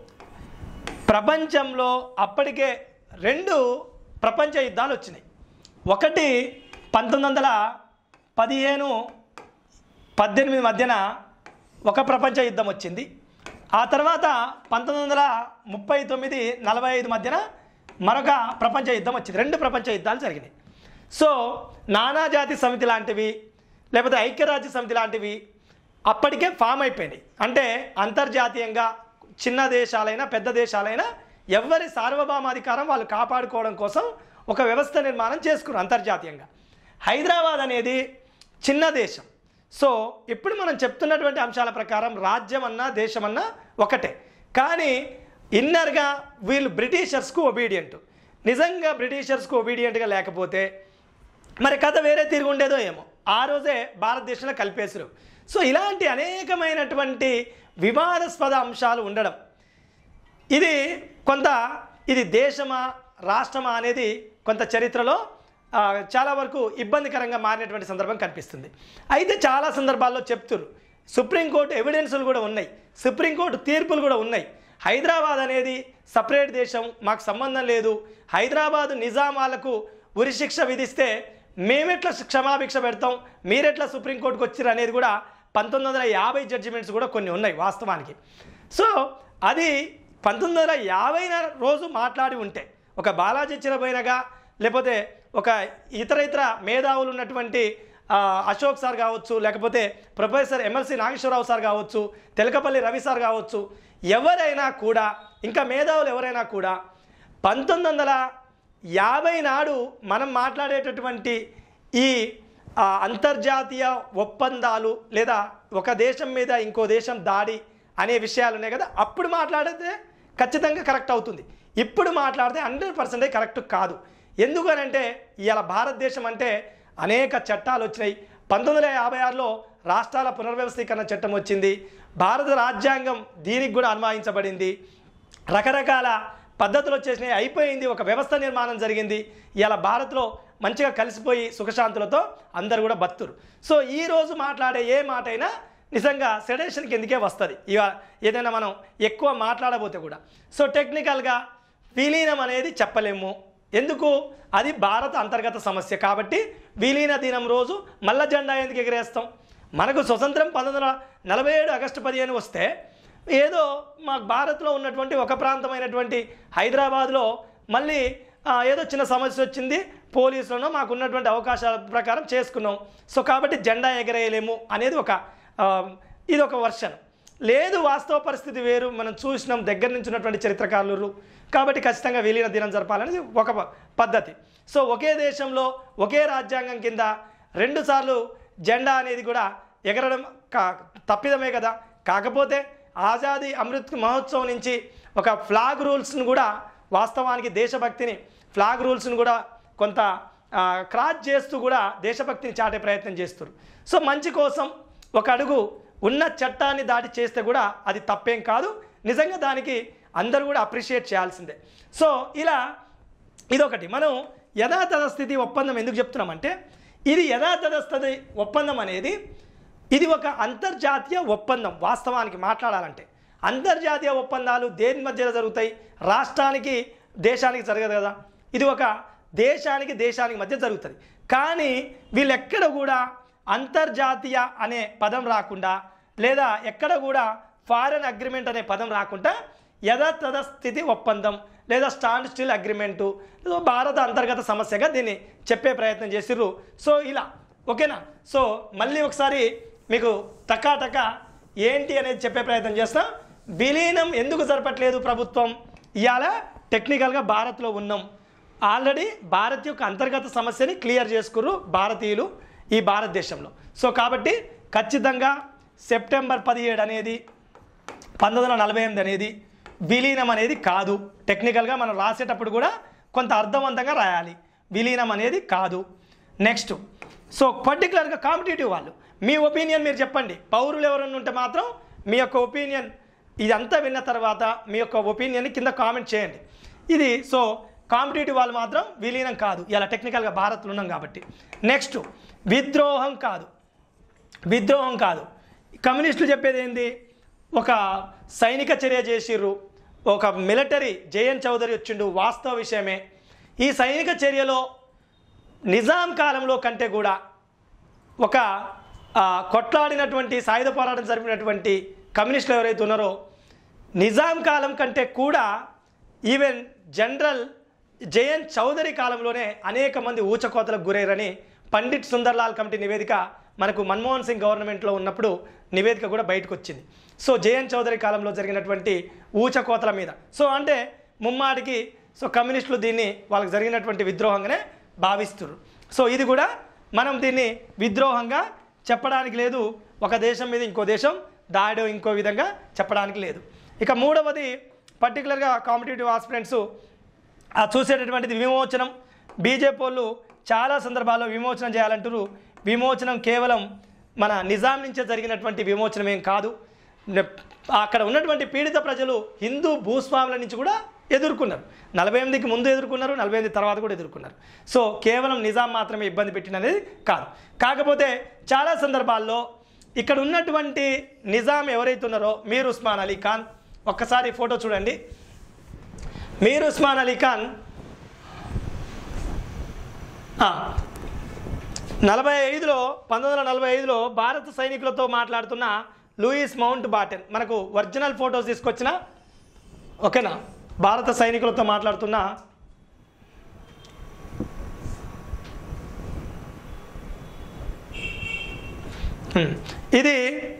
ప్రపంచంలో అప్పటికే రెండు ప్రపంచ యుద్ధాలు వచ్చినాయి ఒకటి పంతొమ్మిది వందల పదిహేను పద్దెనిమిది మధ్యన ఒక ప్రపంచ యుద్ధం వచ్చింది ఆ తర్వాత పంతొమ్మిది వందల ముప్పై తొమ్మిది నలభై ఐదు మధ్యన మరొక ప్రపంచ యుద్ధం వచ్చింది రెండు ప్రపంచ యుద్ధాలు జరిగినాయి సో నానాజాతి సమితి లాంటివి లేకపోతే ఐక్యరాజ్య సమితి లాంటివి అప్పటికే ఫామ్ అయిపోయినాయి అంటే అంతర్జాతీయంగా చిన్న దేశాలైనా పెద్ద దేశాలైనా ఎవరి సార్వభౌమాధికారం వాళ్ళు కాపాడుకోవడం కోసం ఒక వ్యవస్థ నిర్మాణం చేసుకున్నారు అంతర్జాతీయంగా హైదరాబాద్ అనేది చిన్న దేశం సో ఇప్పుడు మనం చెప్తున్నటువంటి అంశాల ప్రకారం రాజ్యం అన్నా దేశం అన్నా ఒకటే కానీ ఇన్నర్గా వీళ్ళు బ్రిటిషర్స్కు ఒబీడియంట్ నిజంగా బ్రిటిషర్స్కు ఒబీడియంట్గా లేకపోతే మరి కథ వేరే తిరిగి ఉండేదో ఏమో ఆ రోజే భారతదేశంలో కలిపేసారు సో ఇలాంటి అనేకమైనటువంటి వివాదాస్పద అంశాలు ఉండడం ఇది కొంత ఇది దేశమా రాష్ట్రమా అనేది కొంత చరిత్రలో ఆ, చాలా వరకు ఇబ్బందికరంగా మారినటువంటి సందర్భం కనిపిస్తుంది అయితే చాలా సందర్భాల్లో చెప్తున్నారు సుప్రీంకోర్టు ఎవిడెన్సులు కూడా ఉన్నాయి సుప్రీంకోర్టు తీర్పులు కూడా ఉన్నాయి హైదరాబాద్ అనేది సపరేట్ దేశం మాకు సంబంధం లేదు హైదరాబాద్ నిజాం వాళ్ళకు ఉరిశిక్ష విధిస్తే మేమెట్లా క్షమాభిక్ష పెడతాం మీరెట్లా సుప్రీంకోర్టుకు వచ్చారు అనేది కూడా పంతొమ్మిది వందల యాభై జడ్జిమెంట్స్ కూడా కొన్ని ఉన్నాయి వాస్తవానికి సో అది పంతొమ్మిది వందల యాభై రోజు మాట్లాడి ఉంటే ఒక బాలాజీ చిరబోయినగా లేకపోతే ఒక ఇతర ఇతర మేధావులు ఉన్నటువంటి ఆ, అశోక్ సార్ కావచ్చు లేకపోతే ప్రొఫెసర్ ఎమ్మెల్సీ నాగేశ్వరరావు సార్ కావచ్చు తెలకపల్లి రవి సార్ కావచ్చు ఎవరైనా కూడా ఇంకా మేధావులు ఎవరైనా కూడా పంతొమ్మిది వందల యాభై నాడు మనం మాట్లాడేటటువంటి ఈ ఆ, అంతర్జాతీయ ఒప్పందాలు లేదా ఒక దేశం మీద ఇంకో దేశం దాడి అనే విషయాలు ఉన్నాయి కదా అప్పుడు మాట్లాడితే ఖచ్చితంగా కరెక్ట్ అవుతుంది ఇప్పుడు మాట్లాడితే హండ్రెడ్ పర్సెంటేజ్ కరెక్ట్ కాదు ఎందుకనంటే ఇవాళ భారతదేశం అంటే అనేక చట్టాలు వచ్చినాయి పంతొమ్మిది వందల యాభై ఆరులో రాష్ట్రాల పునర్వ్యవస్థీకరణ చట్టం వచ్చింది భారత రాజ్యాంగం దీనికి కూడా అన్వయించబడింది రకరకాల పద్ధతులు వచ్చేసినాయి అయిపోయింది ఒక వ్యవస్థ నిర్మాణం జరిగింది ఇలా భారత్లో మంచిగా కలిసిపోయి సుఖశాంతులతో అందరు కూడా బతురు సో ఈ రోజు మాట్లాడే ఏ మాట అయినా నిజంగా సెడేషన్ కిందకే వస్తుంది ఇక ఏదైనా మనం ఎక్కువ మాట్లాడబోతే కూడా సో టెక్నికల్గా విలీనం అనేది చెప్పలేము ఎందుకు అది భారత అంతర్గత సమస్య కాబట్టి విలీన దినం రోజు మల్ల జెండా ఎందుకు ఎగరేస్తాం మనకు స్వతంత్రం పంతొమ్మిది వందల నలభై ఏడు ఆగస్టు పదిహేను వస్తే ఏదో మా భారత్లో ఉన్నటువంటి ఒక ప్రాంతమైనటువంటి హైదరాబాద్లో మళ్ళీ ఆ, ఏదో చిన్న సమస్య వచ్చింది పోలీసులను మాకు ఉన్నటువంటి అవకాశాల ప్రకారం చేసుకున్నాం సో కాబట్టి జెండా ఎగరేయలేము అనేది ఒక ఆ, ఇది ఒక వర్షన్ లేదు వాస్తవ పరిస్థితి వేరు మనం చూసినాం దగ్గర నుంచి ఉన్నటువంటి చరిత్రకారులు కాబట్టి ఖచ్చితంగా విలీన దినం జరపాలనేది ఒక ప- పద్ధతి సో ఒకే దేశంలో ఒకే రాజ్యాంగం కింద రెండుసార్లు జెండా అనేది కూడా ఎగరడం కా తప్పిదమే కదా కాకపోతే ఆజాదీ అమృత్ మహోత్సవం నుంచి ఒక ఫ్లాగ్ రూల్స్ను కూడా వాస్తవానికి దేశభక్తిని ఫ్లాగ్ రూల్స్ను కూడా కొంత ఆ, క్రాచ్ చేస్తూ కూడా దేశభక్తిని చాటే ప్రయత్నం చేస్తారు సో మంచి కోసం ఒక అడుగు ఉన్న చట్టాన్ని దాటి చేస్తే కూడా అది తప్పేం కాదు నిజంగా దానికి అందరూ కూడా అప్రిషియేట్ చేయాల్సిందే సో ఇలా ఇదొకటి మనం యథాతథ స్థితి ఒప్పందం ఎందుకు చెప్తున్నామంటే ఇది యథాతథ స్థితి ఒప్పందం అనేది ఇది ఒక అంతర్జాతీయ ఒప్పందం వాస్తవానికి మాట్లాడాలంటే అంతర్జాతీయ ఒప్పందాలు దేని మధ్యలో జరుగుతాయి రాష్ట్రానికి దేశానికి జరగదు కదా ఇది ఒక దేశానికి దేశానికి మధ్య జరుగుతుంది కానీ వీళ్ళెక్కడ కూడా అంతర్జాతీయ అనే పదం రాకుండా లేదా ఎక్కడ కూడా ఫారెన్ అగ్రిమెంట్ అనే పదం రాకుండా యథాతథ స్థితి ఒప్పందం లేదా స్టాండ్ స్టిల్ అగ్రిమెంటు లేదా భారత అంతర్గత సమస్యగా దీన్ని చెప్పే ప్రయత్నం చేసిర్రు సో ఇలా ఓకేనా సో మళ్ళీ ఒకసారి మీకు టకా ఏంటి అనేది చెప్పే ప్రయత్నం చేస్తాం విలీనం ఎందుకు జరపట్లేదు ప్రభుత్వం ఇవాళ టెక్నికల్గా భారత్లో ఉన్నాం ఆల్రెడీ భారత్ యొక్క అంతర్గత సమస్యని క్లియర్ చేసుకుర్రు భారతీయులు ఈ భారతదేశంలో సో కాబట్టి ఖచ్చితంగా సెప్టెంబర్ పదిహేడు అనేది పంతొమ్మిది వందల నలభై ఎనిమిది అనేది విలీనం అనేది కాదు టెక్నికల్గా మనం రాసేటప్పుడు కూడా కొంత అర్థవంతంగా రాయాలి విలీనం అనేది కాదు నెక్స్ట్ సో పర్టికులర్గా కాంపిటేటివ్ వాళ్ళు మీ ఒపీనియన్ మీరు చెప్పండి పౌరులు ఎవరైనా ఉంటే మాత్రం మీ యొక్క ఒపీనియన్ ఇదంతా విన్న తర్వాత మీ యొక్క ఒపీనియన్ కింద కామెంట్ చేయండి ఇది సో కాంపిటేటివ్ వాళ్ళు మాత్రం విలీనం కాదు ఇలా టెక్నికల్గా భారత్లో ఉన్నాం కాబట్టి నెక్స్ట్ విద్రోహం కాదు విద్రోహం కాదు కమ్యూనిస్టులు చెప్పేది ఏంది ఒక సైనిక చర్య చేసిర్రు ఒక మిలిటరీ జేఎన్ చౌదరి వచ్చిండు వాస్తవ విషయమే ఈ సైనిక చర్యలో నిజాం కాలంలో కంటే కూడా ఒక ఆ, కొట్లాడినటువంటి సాయుధ పోరాటం జరిపినటువంటి కమ్యూనిస్టులు ఎవరైతే ఉన్నారో నిజాం కాలం కంటే కూడా ఈవెన్ జనరల్ జయన్ చౌదరి కాలంలోనే అనేక మంది ఊచకోతలకు గురయ్యారని పండిట్ సుందర్లాల్ కమిటీ నివేదిక మనకు మన్మోహన్ సింగ్ గవర్నమెంట్లో ఉన్నప్పుడు నివేదిక కూడా బయటకు వచ్చింది సో జయన్ చౌదరి కాలంలో జరిగినటువంటి ఊచకోతల మీద సో అంటే ముమ్మాటికి సో కమ్యూనిస్టులు దీన్ని వాళ్ళకి జరిగినటువంటి విద్రోహంగానే భావిస్తున్నారు సో ఇది కూడా మనం దీన్ని విద్రోహంగా చెప్పడానికి లేదు ఒక దేశం మీద ఇంకో దేశం దాడో ఇంకో విధంగా చెప్పడానికి లేదు ఇక మూడవది పర్టికులర్గా కాంపిటేటివ్ ఆస్పిరెంట్స్ ఆ చూసేటటువంటిది విమోచనం బీజేపీ వాళ్ళు చాలా సందర్భాల్లో విమోచనం చేయాలంటారు విమోచనం కేవలం మన నిజాం నుంచే జరిగినటువంటి విమోచనం ఏం కాదు న- అక్కడ ఉన్నటువంటి పీడిత ప్రజలు హిందూ భూస్వాముల నుంచి కూడా ఎదుర్కొన్నారు నలభై ఎనిమిదికి ముందు ఎదుర్కొన్నారు నలభై ఎనిమిది తర్వాత కూడా ఎదుర్కొన్నారు సో కేవలం నిజాం మాత్రమే ఇబ్బంది పెట్టినది కాదు కాకపోతే చాలా సందర్భాల్లో ఇక్కడ ఉన్నటువంటి నిజాం ఎవరైతే ఉన్నారో మీర్ ఉస్మాన్ అలీ ఖాన్ ఒక్కసారి ఫోటో చూడండి మీర్ ఉస్మాన్ అలీ ఖాన్ ఆ, నలభై ఐదులో పంతొమ్మిది వందల నలభై ఐదులో భారత సైనికులతో మాట్లాడుతున్న లూయిస్ మౌంట్ బాటెన్ మనకు ఒరిజినల్ ఫొటోస్ తీసుకొచ్చిన ఓకేనా భారత సైనికులతో మాట్లాడుతున్న హ్మ్. ఇది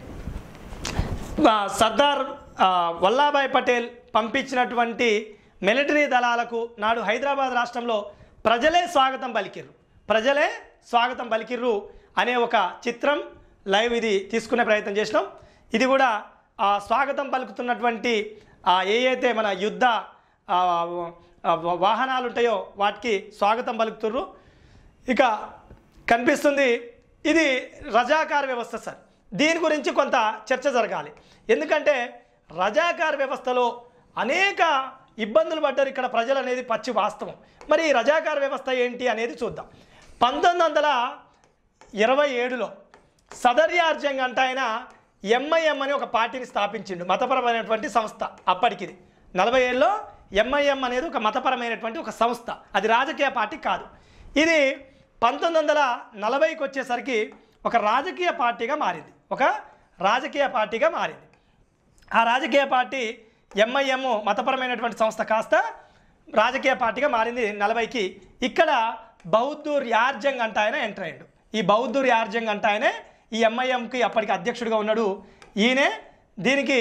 ఆ, సర్దార్ ఆ, వల్లాభాయ్ పటేల్ పంపించినటువంటి మిలిటరీ దళాలకు నాడు హైదరాబాద్ రాష్ట్రంలో ప్రజలే స్వాగతం పలికిర్రు ప్రజలే స్వాగతం పలికిర్రు అనే ఒక చిత్రం లైవ్ ఇది తీసుకునే ప్రయత్నం చేసినాం ఇది కూడా ఆ స్వాగతం పలుకుతున్నటువంటి ఆ ఏ అయితే మన యుద్ధ ఆ, ఆ, వాహనాలు ఉంటాయో వాటికి స్వాగతం పలుకుతుర్రు ఇక కనిపిస్తుంది ఇది రజాకార్ వ్యవస్థ సార్ దీని గురించి కొంత చర్చ జరగాలి ఎందుకంటే రజాకార్ వ్యవస్థలో అనేక ఇబ్బందులు పడ్డారు ఇక్కడ ప్రజలు అనేది పచ్చి వాస్తవం మరి ఈ రజాకార్ వ్యవస్థ ఏంటి అనేది చూద్దాం పంతొమ్మిది వందల ఇరవై ఏడులో సదర్యార్జంగ్ అంటే ఆయన ఎంఐఎం అని ఒక పార్టీని స్థాపించిండు మతపరమైనటువంటి సంస్థ అప్పటికిది నలభై ఏళ్ళలో ఎంఐఎం అనేది ఒక మతపరమైనటువంటి ఒక సంస్థ అది రాజకీయ పార్టీ కాదు ఇది పంతొమ్మిది వందల నలభైకి వచ్చేసరికి ఒక రాజకీయ పార్టీగా మారింది ఒక రాజకీయ పార్టీగా మారింది ఆ రాజకీయ పార్టీ ఎంఐఎం మతపరమైనటువంటి సంస్థ కాస్త రాజకీయ పార్టీగా మారింది నలభైకి ఇక్కడ బౌద్ధూర్ యార్జంగ్ అంట ఆయన ఎంటర్ అయ్యాడు ఈ బౌద్ధూర్ యార్జంగ్ అంట ఆయనే ఈ ఎంఐఎంకి అప్పటికి అధ్యక్షుడిగా ఉన్నాడు ఈయనే దీనికి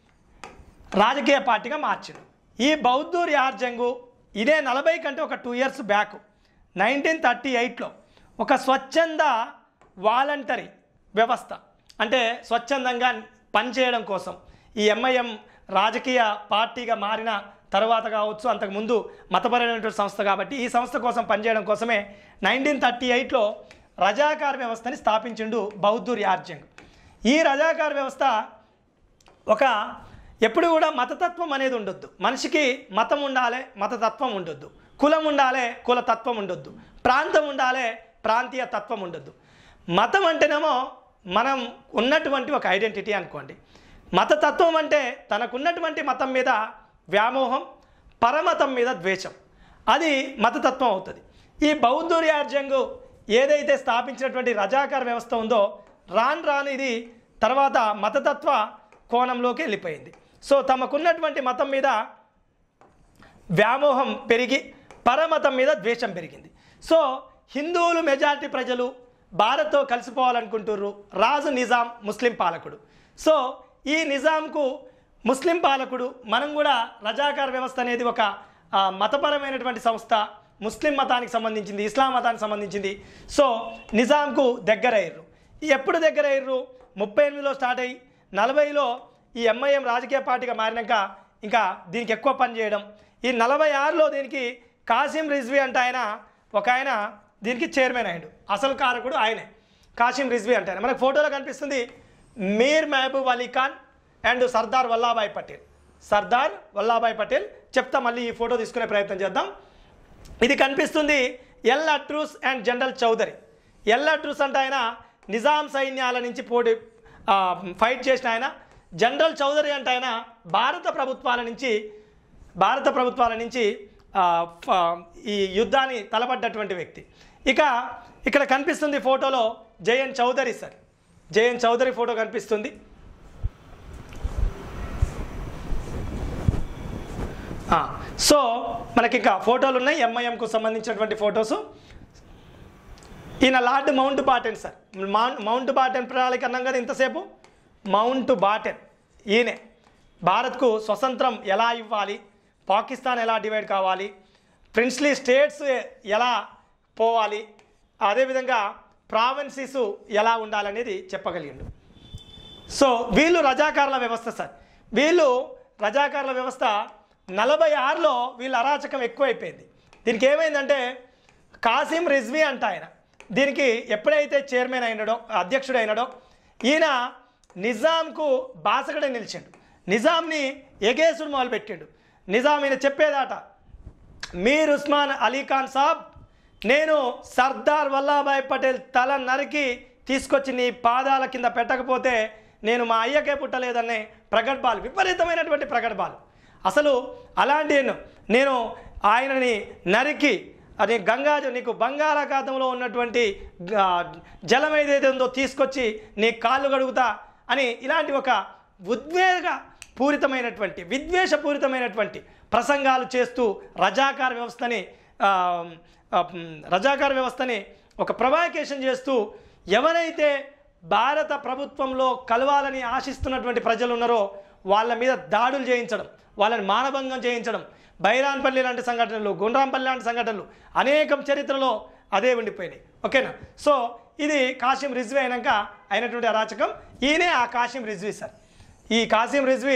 రాజకీయ పార్టీగా మార్చిండు ఈ బౌద్ధూర్ యార్జంగు ఇదే నలభై కంటే ఒక two years back nineteen thirty ఎయిట్లో ఒక స్వచ్ఛంద వాలంటరీ వ్యవస్థ అంటే స్వచ్ఛందంగా పనిచేయడం కోసం ఈ ఎంఐఎం రాజకీయ పార్టీగా మారిన తర్వాత కావచ్చు అంతకుముందు మతపరమైనటువంటి సంస్థ కాబట్టి ఈ సంస్థ కోసం పనిచేయడం కోసమే నైన్టీన్ థర్టీ ఎయిట్లో రజాకార్ వ్యవస్థని స్థాపించిండు బౌద్ధూర్ యార్జంగ్ ఈ రజాకార్ వ్యవస్థ ఒక ఎప్పుడు కూడా మతతత్వం అనేది ఉండొద్దు మనిషికి మతం ఉండాలి మతతత్వం ఉండొద్దు కులం ఉండాలి కులతత్వం ఉండొద్దు ప్రాంతం ఉండాలి ప్రాంతీయ తత్వం ఉండొద్దు మతం అంటేనేమో మనం ఉన్నటువంటి ఒక ఐడెంటిటీ అనుకోండి మతతత్వం అంటే తనకున్నటువంటి మతం మీద వ్యామోహం పరమతం మీద ద్వేషం అది మతతత్వం అవుతుంది ఈ బౌద్ధూర్యార్జంగు ఏదైతే స్థాపించినటువంటి రజాకార్ వ్యవస్థ ఉందో రాను రాను ఇది తర్వాత మతతత్వ కోణంలోకి వెళ్ళిపోయింది సో తమకున్నటువంటి మతం మీద వ్యామోహం పెరిగి పరమతం మీద ద్వేషం పెరిగింది సో హిందువులు మెజారిటీ ప్రజలు భారత్తో కలిసిపోవాలనుకుంటుర్రు రాజు నిజాం ముస్లిం పాలకుడు సో ఈ నిజాంకు ముస్లిం పాలకుడు మనం కూడా రజాకార్ వ్యవస్థ అనేది ఒక ఆ, మతపరమైనటువంటి సంస్థ ముస్లిం మతానికి సంబంధించింది ఇస్లాం మతానికి సంబంధించింది సో నిజాంకు దగ్గరయ్యారు ఎప్పుడు దగ్గరయ్యారు ముప్పై ఎనిమిదిలో స్టార్ట్ అయ్యి నలభైలో ఈ ఎంఐఎం రాజకీయ పార్టీగా మారినాక ఇంకా దీనికి ఎక్కువ పని చేయడం ఈ నలభై ఆరులో దీనికి కాసిం రిజ్వీ అంటే ఆయన ఒక ఆయన దీనికి చైర్మన్ అయ్యాడు అసలు కారకుడు ఆయనే కాసిం రిజ్వీ అంటే ఆయన మనకు ఫోటోలో కనిపిస్తుంది మీర్ మహబూబ్ అలీ ఖాన్ అండ్ సర్దార్ వల్లాభాయ్ పటేల్ సర్దార్ వల్లాభాయ్ పటేల్ చెప్తా మళ్ళీ ఈ ఫోటో తీసుకునే ప్రయత్నం చేద్దాం ఇది కనిపిస్తుంది ఎల్ అట్రూస్ అండ్ జనరల్ చౌదరి ఎల్ అట్రూస్ అంటే ఆయన నిజాం సైన్యాల నుంచి పోటీ ఆ, ఫైట్ చేసిన ఆయన జనరల్ చౌదరి అంటే ఆయన భారత ప్రభుత్వాల నుంచి భారత ప్రభుత్వాల నుంచి ఆ, ఫ- ఈ యుద్ధాన్ని తలపడ్డటువంటి వ్యక్తి ఇక ఇక్కడ కనిపిస్తుంది ఫోటోలో J N Chaudhuri sir J N Chaudhuri photo కనిపిస్తుంది ఆ, సో మనకి ఇంకా ఫోటోలు ఉన్నాయి ఎంఐఎంకు సంబంధించినటువంటి ఫొటోస్ ఈయన lord Mountbatten sir Mount Mountbatten ప్రణాళిక అన్నాం కదా ఇంతసేపు మౌంట్ బాటెన్ ఈయనే భారత్కు స్వతంత్రం ఎలా ఇవ్వాలి పాకిస్తాన్ ఎలా డివైడ్ కావాలి ప్రిన్స్లీ స్టేట్స్ ఎలా పోవాలి అదేవిధంగా ప్రావిన్సీస్ ఎలా ఉండాలనేది చెప్పగలిగిండు సో వీళ్ళు రజాకారుల వ్యవస్థ సార్ వీళ్ళు రజాకారుల వ్యవస్థ నలభై ఆరులో వీళ్ళ అరాచకం ఎక్కువైపోయింది దీనికి ఏమైందంటే కాసిం రిజ్వీ అంట ఆయన దీనికి ఎప్పుడైతే చైర్మన్ అయినాడో అధ్యక్షుడు అయినాడో ఈయన నిజాంకు బాసగడ నిలిచిండు నిజాంని ఎగేసుడు మొదలుపెట్టిండు నిజాం ఈయన చెప్పేదాట మీర్ ఉస్మాన్ అలీ ఖాన్ సాబ్ నేను సర్దార్ వల్లాభాయ్ పటేల్ తల నరికి తీసుకొచ్చి నీ పాదాల కింద పెట్టకపోతే నేను మా అయ్యకే పుట్టలేదనే ప్రగల్భాలు విపరీతమైనటువంటి ప్రగల్భాలు అసలు అలాంటి నేను- నేను ఆయనని నరికి అది గంగా నీకు బంగాళాఖాతంలో ఉన్నటువంటి ఆ, జలం ఏదైతే ఉందో తీసుకొచ్చి నీ కాళ్ళు కడుగుతా అని ఇలాంటి ఒక ఉద్వేగ పూరితమైనటువంటి విద్వేషపూరితమైనటువంటి ప్రసంగాలు చేస్తూ రజాకార్ వ్యవస్థని ఆ, ఆ, మ్, రజాకార్ వ్యవస్థని ఒక ప్రొవాకేషన్ చేస్తూ ఎవరైతే భారత ప్రభుత్వంలో కలవాలని ఆశిస్తున్నటువంటి ప్రజలు ఉన్నారో వాళ్ళ మీద దాడులు చేయించడం వాళ్ళని మానభంగం చేయించడం బైరాన్పల్లి లాంటి సంఘటనలు గుండ్రాంపల్లి లాంటి సంఘటనలు అనేకం చరిత్రలో అదే ఉండిపోయినాయి ఓకేనా సో ఇది కాశీం రిజ్వీ అయినాక అయినటువంటి అరాచకం ఈయనే ఆ కాశీం రిజ్వీ సార్ ఈ కాశీం రిజ్వీ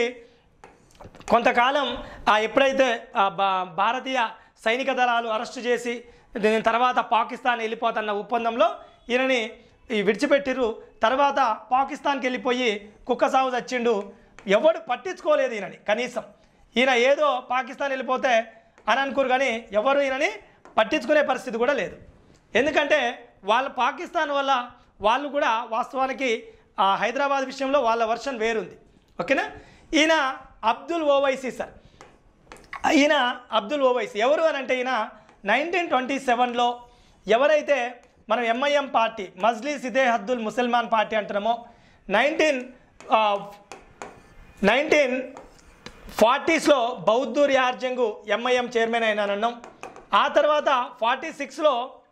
కొంతకాలం ఆ ఎప్పుడైతే ఆ భా- భారతీయ సైనిక దళాలు అరెస్టు చేసి దీని తర్వాత పాకిస్తాన్ వెళ్ళిపోతున్న ఒప్పందంలో ఈయనని ఈ విడిచిపెట్టిర్రు తర్వాత పాకిస్తాన్కి వెళ్ళిపోయి కుక్క సాగు చచ్చిండు ఎవడు పట్టించుకోలేదు ఈయనని కనీసం ఈయన ఏదో పాకిస్తాన్ వెళ్ళిపోతే అని అనుకోరు కానీ ఎవరు ఈయనని పట్టించుకునే పరిస్థితి కూడా లేదు ఎందుకంటే వాళ్ళ పాకిస్తాన్ వల్ల వాళ్ళు కూడా వాస్తవానికి ఆ హైదరాబాద్ విషయంలో వాళ్ళ వర్షన్ వేరుంది ఓకేనా ఈయన అబ్దుల్ ఓవైసీ సార్ ఈయన అబ్దుల్ ఓవైసీ ఎవరు అని అంటే ఈయన నైన్టీన్ ట్వంటీ సెవెన్లో ఎవరైతే మనం ఎంఐఎం పార్టీ మజ్లీస్ ఇదే హద్దుల్ ముసల్మాన్ పార్టీ అంటున్నామో నైన్టీన్ నైన్టీన్ ఫార్టీస్లో బౌద్ధూర్ యార్జంగు ఎంఐఎం చైర్మన్ అయినానన్నాం ఆ తర్వాత ఫార్టీ సిక్స్లో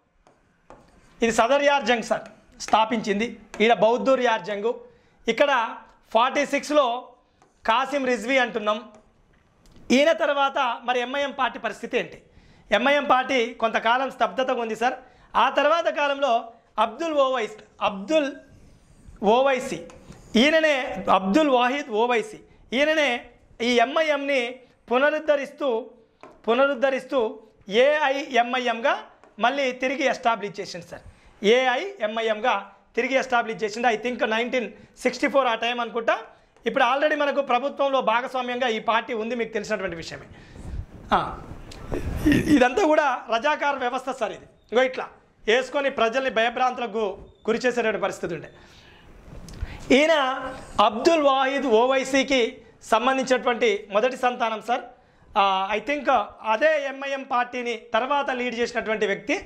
ఇది సదర్ యార్జంగ్ సార్ స్థాపించింది ఈడ బౌద్ధూర్ యార్జంగు ఇక్కడ ఫార్టీ సిక్స్లో కాసిం రిజ్వీ అంటున్నాం ఈయన తర్వాత మరి ఎంఐఎం పార్టీ పరిస్థితి ఏంటి ఎంఐఎం పార్టీ కొంతకాలం స్తబ్దతగా ఉంది సార్ ఆ తర్వాత కాలంలో అబ్దుల్ ఓవైస్ అబ్దుల్ ఓవైసీ ఈయననే అబ్దుల్ వాహిద్ ఓవైసీ ఈయననే ఈ ఎంఐఎంని పునరుద్ధరిస్తూ పునరుద్ధరిస్తూ ఏఐఎంఐఎంగా మళ్ళీ తిరిగి ఎస్టాబ్లిష్ చేసింది సార్ ఏఐఎంఐఎంగా తిరిగి ఎస్టాబ్లిష్ చేసింది I think nineteen sixty four ఆ టైం అనుకుంటా ఇప్పుడు ఆల్రెడీ మనకు ప్రభుత్వంలో భాగస్వామ్యంగా ఈ పార్టీ ఉంది మీకు తెలిసినటువంటి విషయమే ఆ, ఇ- ఇదంతా కూడా రజాకార వ్యవస్థ సార్ ఇది ఇంకో ఇట్లా వేసుకొని ప్రజల్ని భయభ్రాంతులకు గురి చేసేటువంటి పరిస్థితి ఉండే ఈయన అబ్దుల్ వాహిద్ ఓవైసీకి సంబంధించినటువంటి మొదటి సంతానం సార్ ఐ థింక్ అదే ఎంఐఎం పార్టీని తర్వాత లీడ్ చేసినటువంటి వ్యక్తి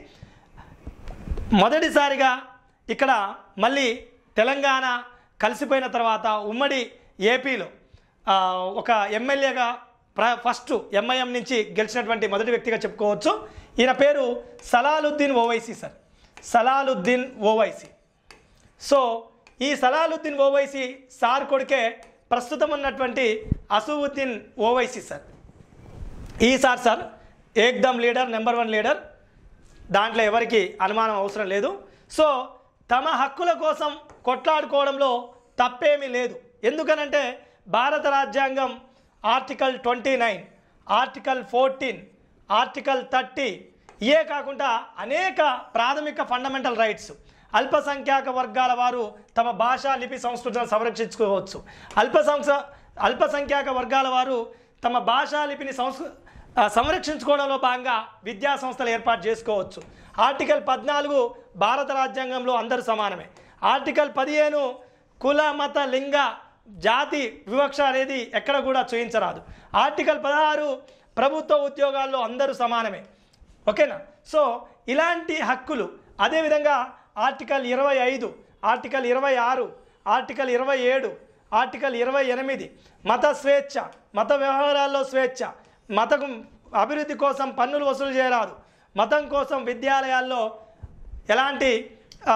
మొదటిసారిగా ఇక్కడ మళ్ళీ తెలంగాణ కలిసిపోయిన తర్వాత ఉమ్మడి ఏపీలో ఆ, ఒక ఎమ్మెల్యేగా ప్ర ఫస్ట్ ఎంఐఎం నుంచి గెలిచినటువంటి మొదటి వ్యక్తిగా చెప్పుకోవచ్చు ఈయన పేరు సలాలుద్దీన్ ఓవైసీ సార్ సలాలుద్దీన్ ఓవైసీ సో ఈ సలాలుద్దీన్ ఓవైసీ సార్ కొడుకే ప్రస్తుతం ఉన్నటువంటి అసూవుద్దీన్ ఓవైసీ సార్ ఈ సార్ సార్ ఏక్దమ్ లీడర్ నెంబర్ వన్ లీడర్ దాంట్లో ఎవరికి అనుమానం అవసరం లేదు సో తమ హక్కుల కోసం కొట్లాడుకోవడంలో తప్పేమీ లేదు ఎందుకనంటే భారత రాజ్యాంగం article twenty nine article fourteen article thirty ఇయే కాకుండా అనేక ప్రాథమిక ఫండమెంటల్ రైట్స్ అల్పసంఖ్యాక వర్గాల వారు తమ భాషా లిపి సంస్కృతిని సంరక్షించుకోవచ్చు అల్పసంఖ్య అల్పసంఖ్యాక వర్గాల వారు తమ భాషా లిపిని సంస్కృ ఆ, సంరక్షించుకోవడంలో భాగంగా విద్యా సంస్థలు ఏర్పాటు చేసుకోవచ్చు ఆర్టికల్ పద్నాలుగు భారత రాజ్యాంగంలో అందరూ సమానమే ఆర్టికల్ పదిహేను కుల మత లింగ జాతి వివక్ష అనేది ఎక్కడ కూడా చూయించరాదు ఆర్టికల్ పదహారు ప్రభుత్వ ఉద్యోగాల్లో అందరూ సమానమే ఓకేనా సో ఇలాంటి హక్కులు అదేవిధంగా ఆర్టికల్ ఇరవై ఐదు ఆర్టికల్ ఇరవై ఆరు ఆర్టికల్ ఇరవై ఏడు ఆర్టికల్ ఇరవై ఎనిమిది మత స్వేచ్ఛ మత వ్యవహారాల్లో స్వేచ్ఛ మతం అభివృద్ధి కోసం పన్నులు వసూలు చేయరాదు మతం కోసం విద్యాలయాల్లో ఎలాంటి ఆ,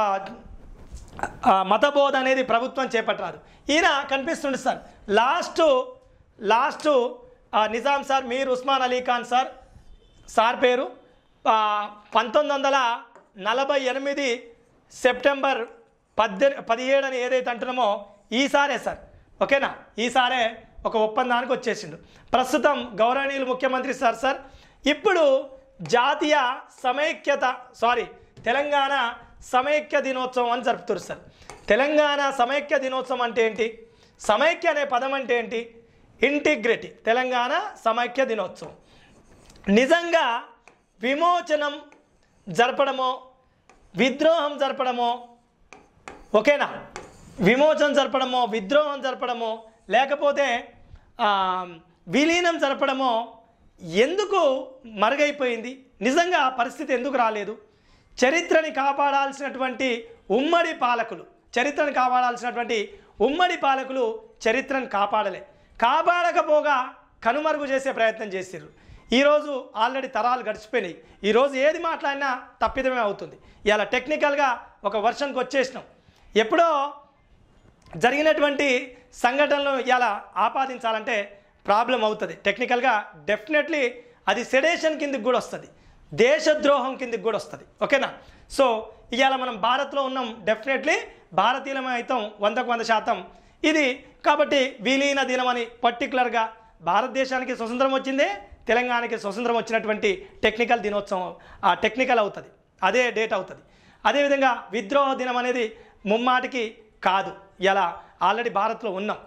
ఆ, మతబోధ అనేది ప్రభుత్వం చేపట్టరాదు ఈయన కనిపిస్తుంది సార్ లాస్ట్ లాస్ట్ ఆ, Nizam sir Mir Osman Ali Khan sir sir పేరు ఆ, పంతొమ్మిది వందల నలభై ఎనిమిది సెప్టెంబర్ పద్దె పదిహేడు అని ఏదైతే అంటున్నామో ఈసారే సార్ ఓకేనా ఈసారే ఒక ఒప్పందానికి వచ్చేసిండు ప్రస్తుతం గౌరవనీయులు ముఖ్యమంత్రి సార్ సార్ ఇప్పుడు జాతీయ సమైక్యత సారీ తెలంగాణ సమైక్య దినోత్సవం అని జరుపుతారు సార్ తెలంగాణ సమైక్య దినోత్సవం అంటే ఏంటి సమైక్య అనే పదం అంటే ఏంటి ఇంటిగ్రిటీ తెలంగాణ సమైక్య దినోత్సవం నిజంగా విమోచనం జరపడమో విద్రోహం జరపడమో ఓకేనా విమోచనం జరపడమో విద్రోహం జరపడమో లేకపోతే ఆ, విలీనం జరపడమో ఎందుకు మరుగైపోయింది నిజంగా ఆ పరిస్థితి ఎందుకు రాలేదు చరిత్రని కాపాడాల్సినటువంటి ఉమ్మడి పాలకులు చరిత్రను కాపాడాల్సినటువంటి ఉమ్మడి పాలకులు చరిత్రను కాపాడలే కాపాడకపోగా కనుమరుగు చేసే ప్రయత్నం చేసిర్రు ఈరోజు ఆల్రెడీ తరాలు గడిచిపోయినాయి ఈరోజు ఏది మాట్లాడినా తప్పిదమే అవుతుంది ఇలా టెక్నికల్గా ఒక వర్షన్కి వచ్చేసినాం ఎప్పుడో జరిగినటువంటి సంఘటనలు ఇలా ఆపాదించాలంటే ప్రాబ్లం అవుతుంది టెక్నికల్గా డెఫినెట్లీ అది సెడేషన్ కిందకి కూడా వస్తుంది దేశద్రోహం కిందకి కూడా వస్తుంది ఓకేనా సో ఇవాళ మనం భారత్లో ఉన్నాం డెఫినెట్లీ భారతీయులమే అవుతాం వందకు వంద శాతం ఇది కాబట్టి విలీన దినం అని పర్టికులర్గా భారతదేశానికి స్వతంత్రం వచ్చిందే తెలంగాణకి స్వతంత్రం వచ్చినటువంటి టెక్నికల్ దినోత్సవం ఆ టెక్నికల్ అవుతుంది అదే డేట్ అవుతుంది అదేవిధంగా విద్రోహ దినం అనేది ముమ్మాటికి కాదు ఇలా ఆల్రెడీ భారత్లో ఉన్నాం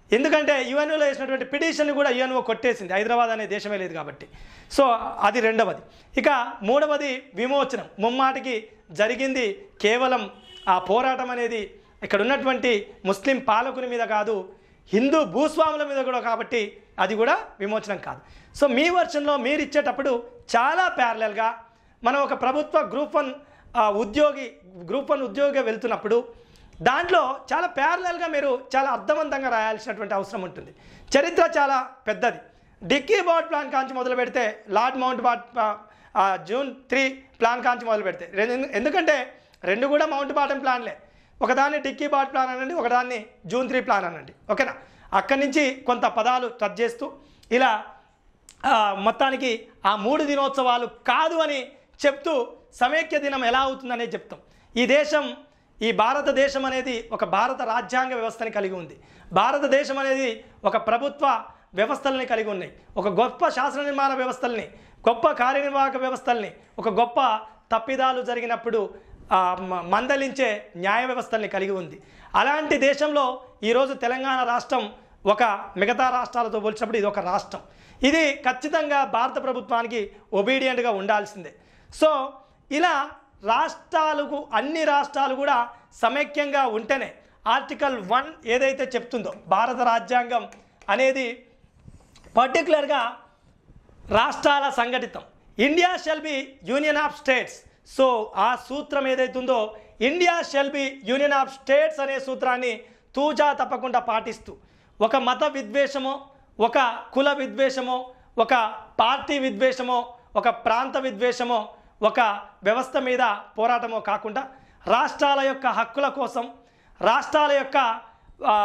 ఎందుకంటే యుఎన్ఓలో వేసినటువంటి పిటిషన్ కూడా యుఎన్ఓ కొట్టేసింది హైదరాబాద్ అనే దేశమే లేదు కాబట్టి సో అది రెండవది ఇక మూడవది విమోచనం ముమ్మాటికి జరిగింది కేవలం ఆ పోరాటం అనేది ఇక్కడ ఉన్నటువంటి ముస్లిం పాలకుని మీద కాదు హిందూ భూస్వాముల మీద కూడా కాబట్టి అది కూడా విమోచనం కాదు సో మీ వర్షన్లో మీరు ఇచ్చేటప్పుడు చాలా ప్యారలల్గా మనం ఒక ప్రభుత్వ గ్రూప్ వన్ ఉద్యోగి గ్రూప్ వన్ ఉద్యోగిగా వెళ్తున్నప్పుడు దాంట్లో చాలా ప్యారలల్గా మీరు చాలా అర్థవంతంగా రాయాల్సినటువంటి అవసరం ఉంటుంది చరిత్ర చాలా పెద్దది డిక్కీ బోర్డ్ ప్లాన్ కాంచి మొదలు పెడితే లార్డ్ మౌంట్ బాట్ ఆ, జూన్ త్రీ ప్లాన్ కాంచి మొదలు పెడితే రెండు ఎందుకంటే రెండు కూడా మౌంట్ బాటం ప్లాన్లే ఒకదాన్ని డిక్కీ బాట్ ప్లాన్ అనండి ఒకదాన్ని జూన్ త్రీ ప్లాన్ అనండి ఓకేనా అక్కడి నుంచి కొంత పదాలు టచ్ చేస్తూ ఇలా ఆ, మొత్తానికి ఆ మూడు దినోత్సవాలు కాదు అని చెప్తూ సమైక్య దినం ఎలా అవుతుందనేది చెప్తాం ఈ దేశం ఈ భారతదేశం అనేది ఒక భారత రాజ్యాంగ వ్యవస్థని కలిగి ఉంది భారతదేశం అనేది ఒక ప్రభుత్వ వ్యవస్థల్ని కలిగి ఉన్నాయి ఒక గొప్ప శాసన నిర్మాణ వ్యవస్థల్ని గొప్ప కార్యనిర్వాహక వ్యవస్థల్ని ఒక గొప్ప తప్పిదాలు జరిగినప్పుడు ఆ, మ- మందలించే న్యాయ వ్యవస్థల్ని కలిగి ఉంది అలాంటి దేశంలో ఈరోజు తెలంగాణ రాష్ట్రం ఒక మిగతా రాష్ట్రాలతో పోల్చినప్పుడు ఇది ఒక రాష్ట్రం ఇది ఖచ్చితంగా భారత ప్రభుత్వానికి ఒబీడియంట్గా ఉండాల్సిందే సో ఇలా రాష్ట్రాలకు అన్ని రాష్ట్రాలు కూడా సమైక్యంగా ఉంటేనే ఆర్టికల్ వన్ ఏదైతే చెప్తుందో భారత రాజ్యాంగం అనేది పర్టికులర్గా రాష్ట్రాల సంఘటితం India shall be union of states so ఆ సూత్రం ఏదైతుందో India shall be union of states అనే సూత్రాన్ని తూజా తప్పకుండా పాటిస్తూ ఒక మత విద్వేషమో ఒక కుల విద్వేషమో ఒక పార్టీ విద్వేషమో ఒక ప్రాంత విద్వేషమో ఒక వ్యవస్థ మీద పోరాటమో కాకుండా రాష్ట్రాల యొక్క హక్కుల కోసం రాష్ట్రాల యొక్క ఆ,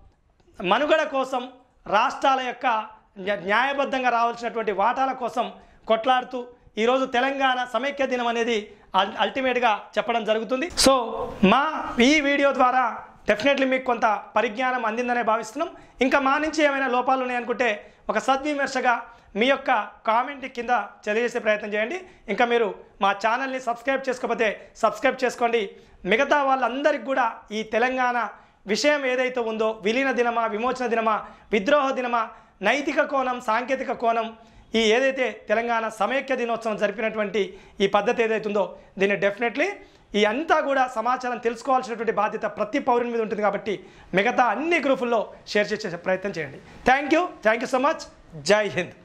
మనుగడ కోసం రాష్ట్రాల యొక్క న్యా- న్యాయబద్ధంగా రావాల్సినటువంటి వాటాల కోసం కొట్లాడుతూ ఈరోజు తెలంగాణ సమైక్య దినం అనేది అల్- అల్టిమేట్గా చెప్పడం జరుగుతుంది సో మా ఈ వీడియో ద్వారా డెఫినెట్లీ మీకు కొంత పరిజ్ఞానం అందిందనే భావిస్తున్నాం ఇంకా మా నుంచి ఏమైనా లోపాలు ఉన్నాయనుకుంటే ఒక సద్విమర్శగా మీ యొక్క కామెంట్ కింద తెలియజేసే ప్రయత్నం చేయండి ఇంకా మీరు మా ఛానల్ని సబ్స్క్రైబ్ చేసుకోకపోతే సబ్స్క్రైబ్ చేసుకోండి మిగతా వాళ్ళందరికీ కూడా ఈ తెలంగాణ విషయం ఏదైతే ఉందో విలీన దినమా విమోచన దినమా విద్రోహ దినమా నైతిక కోణం సాంకేతిక కోణం ఈ ఏదైతే తెలంగాణ సమైక్య దినోత్సవం జరిపినటువంటి ఈ పద్ధతి ఏదైతే ఉందో దీన్ని డెఫినెట్లీ ఈ అంతా కూడా సమాచారం తెలుసుకోవాల్సినటువంటి బాధ్యత ప్రతి పౌరుని మీద ఉంటుంది కాబట్టి మిగతా అన్ని గ్రూపుల్లో షేర్ చేసే ప్రయత్నం చేయండి thank you thank you so much జై హింద్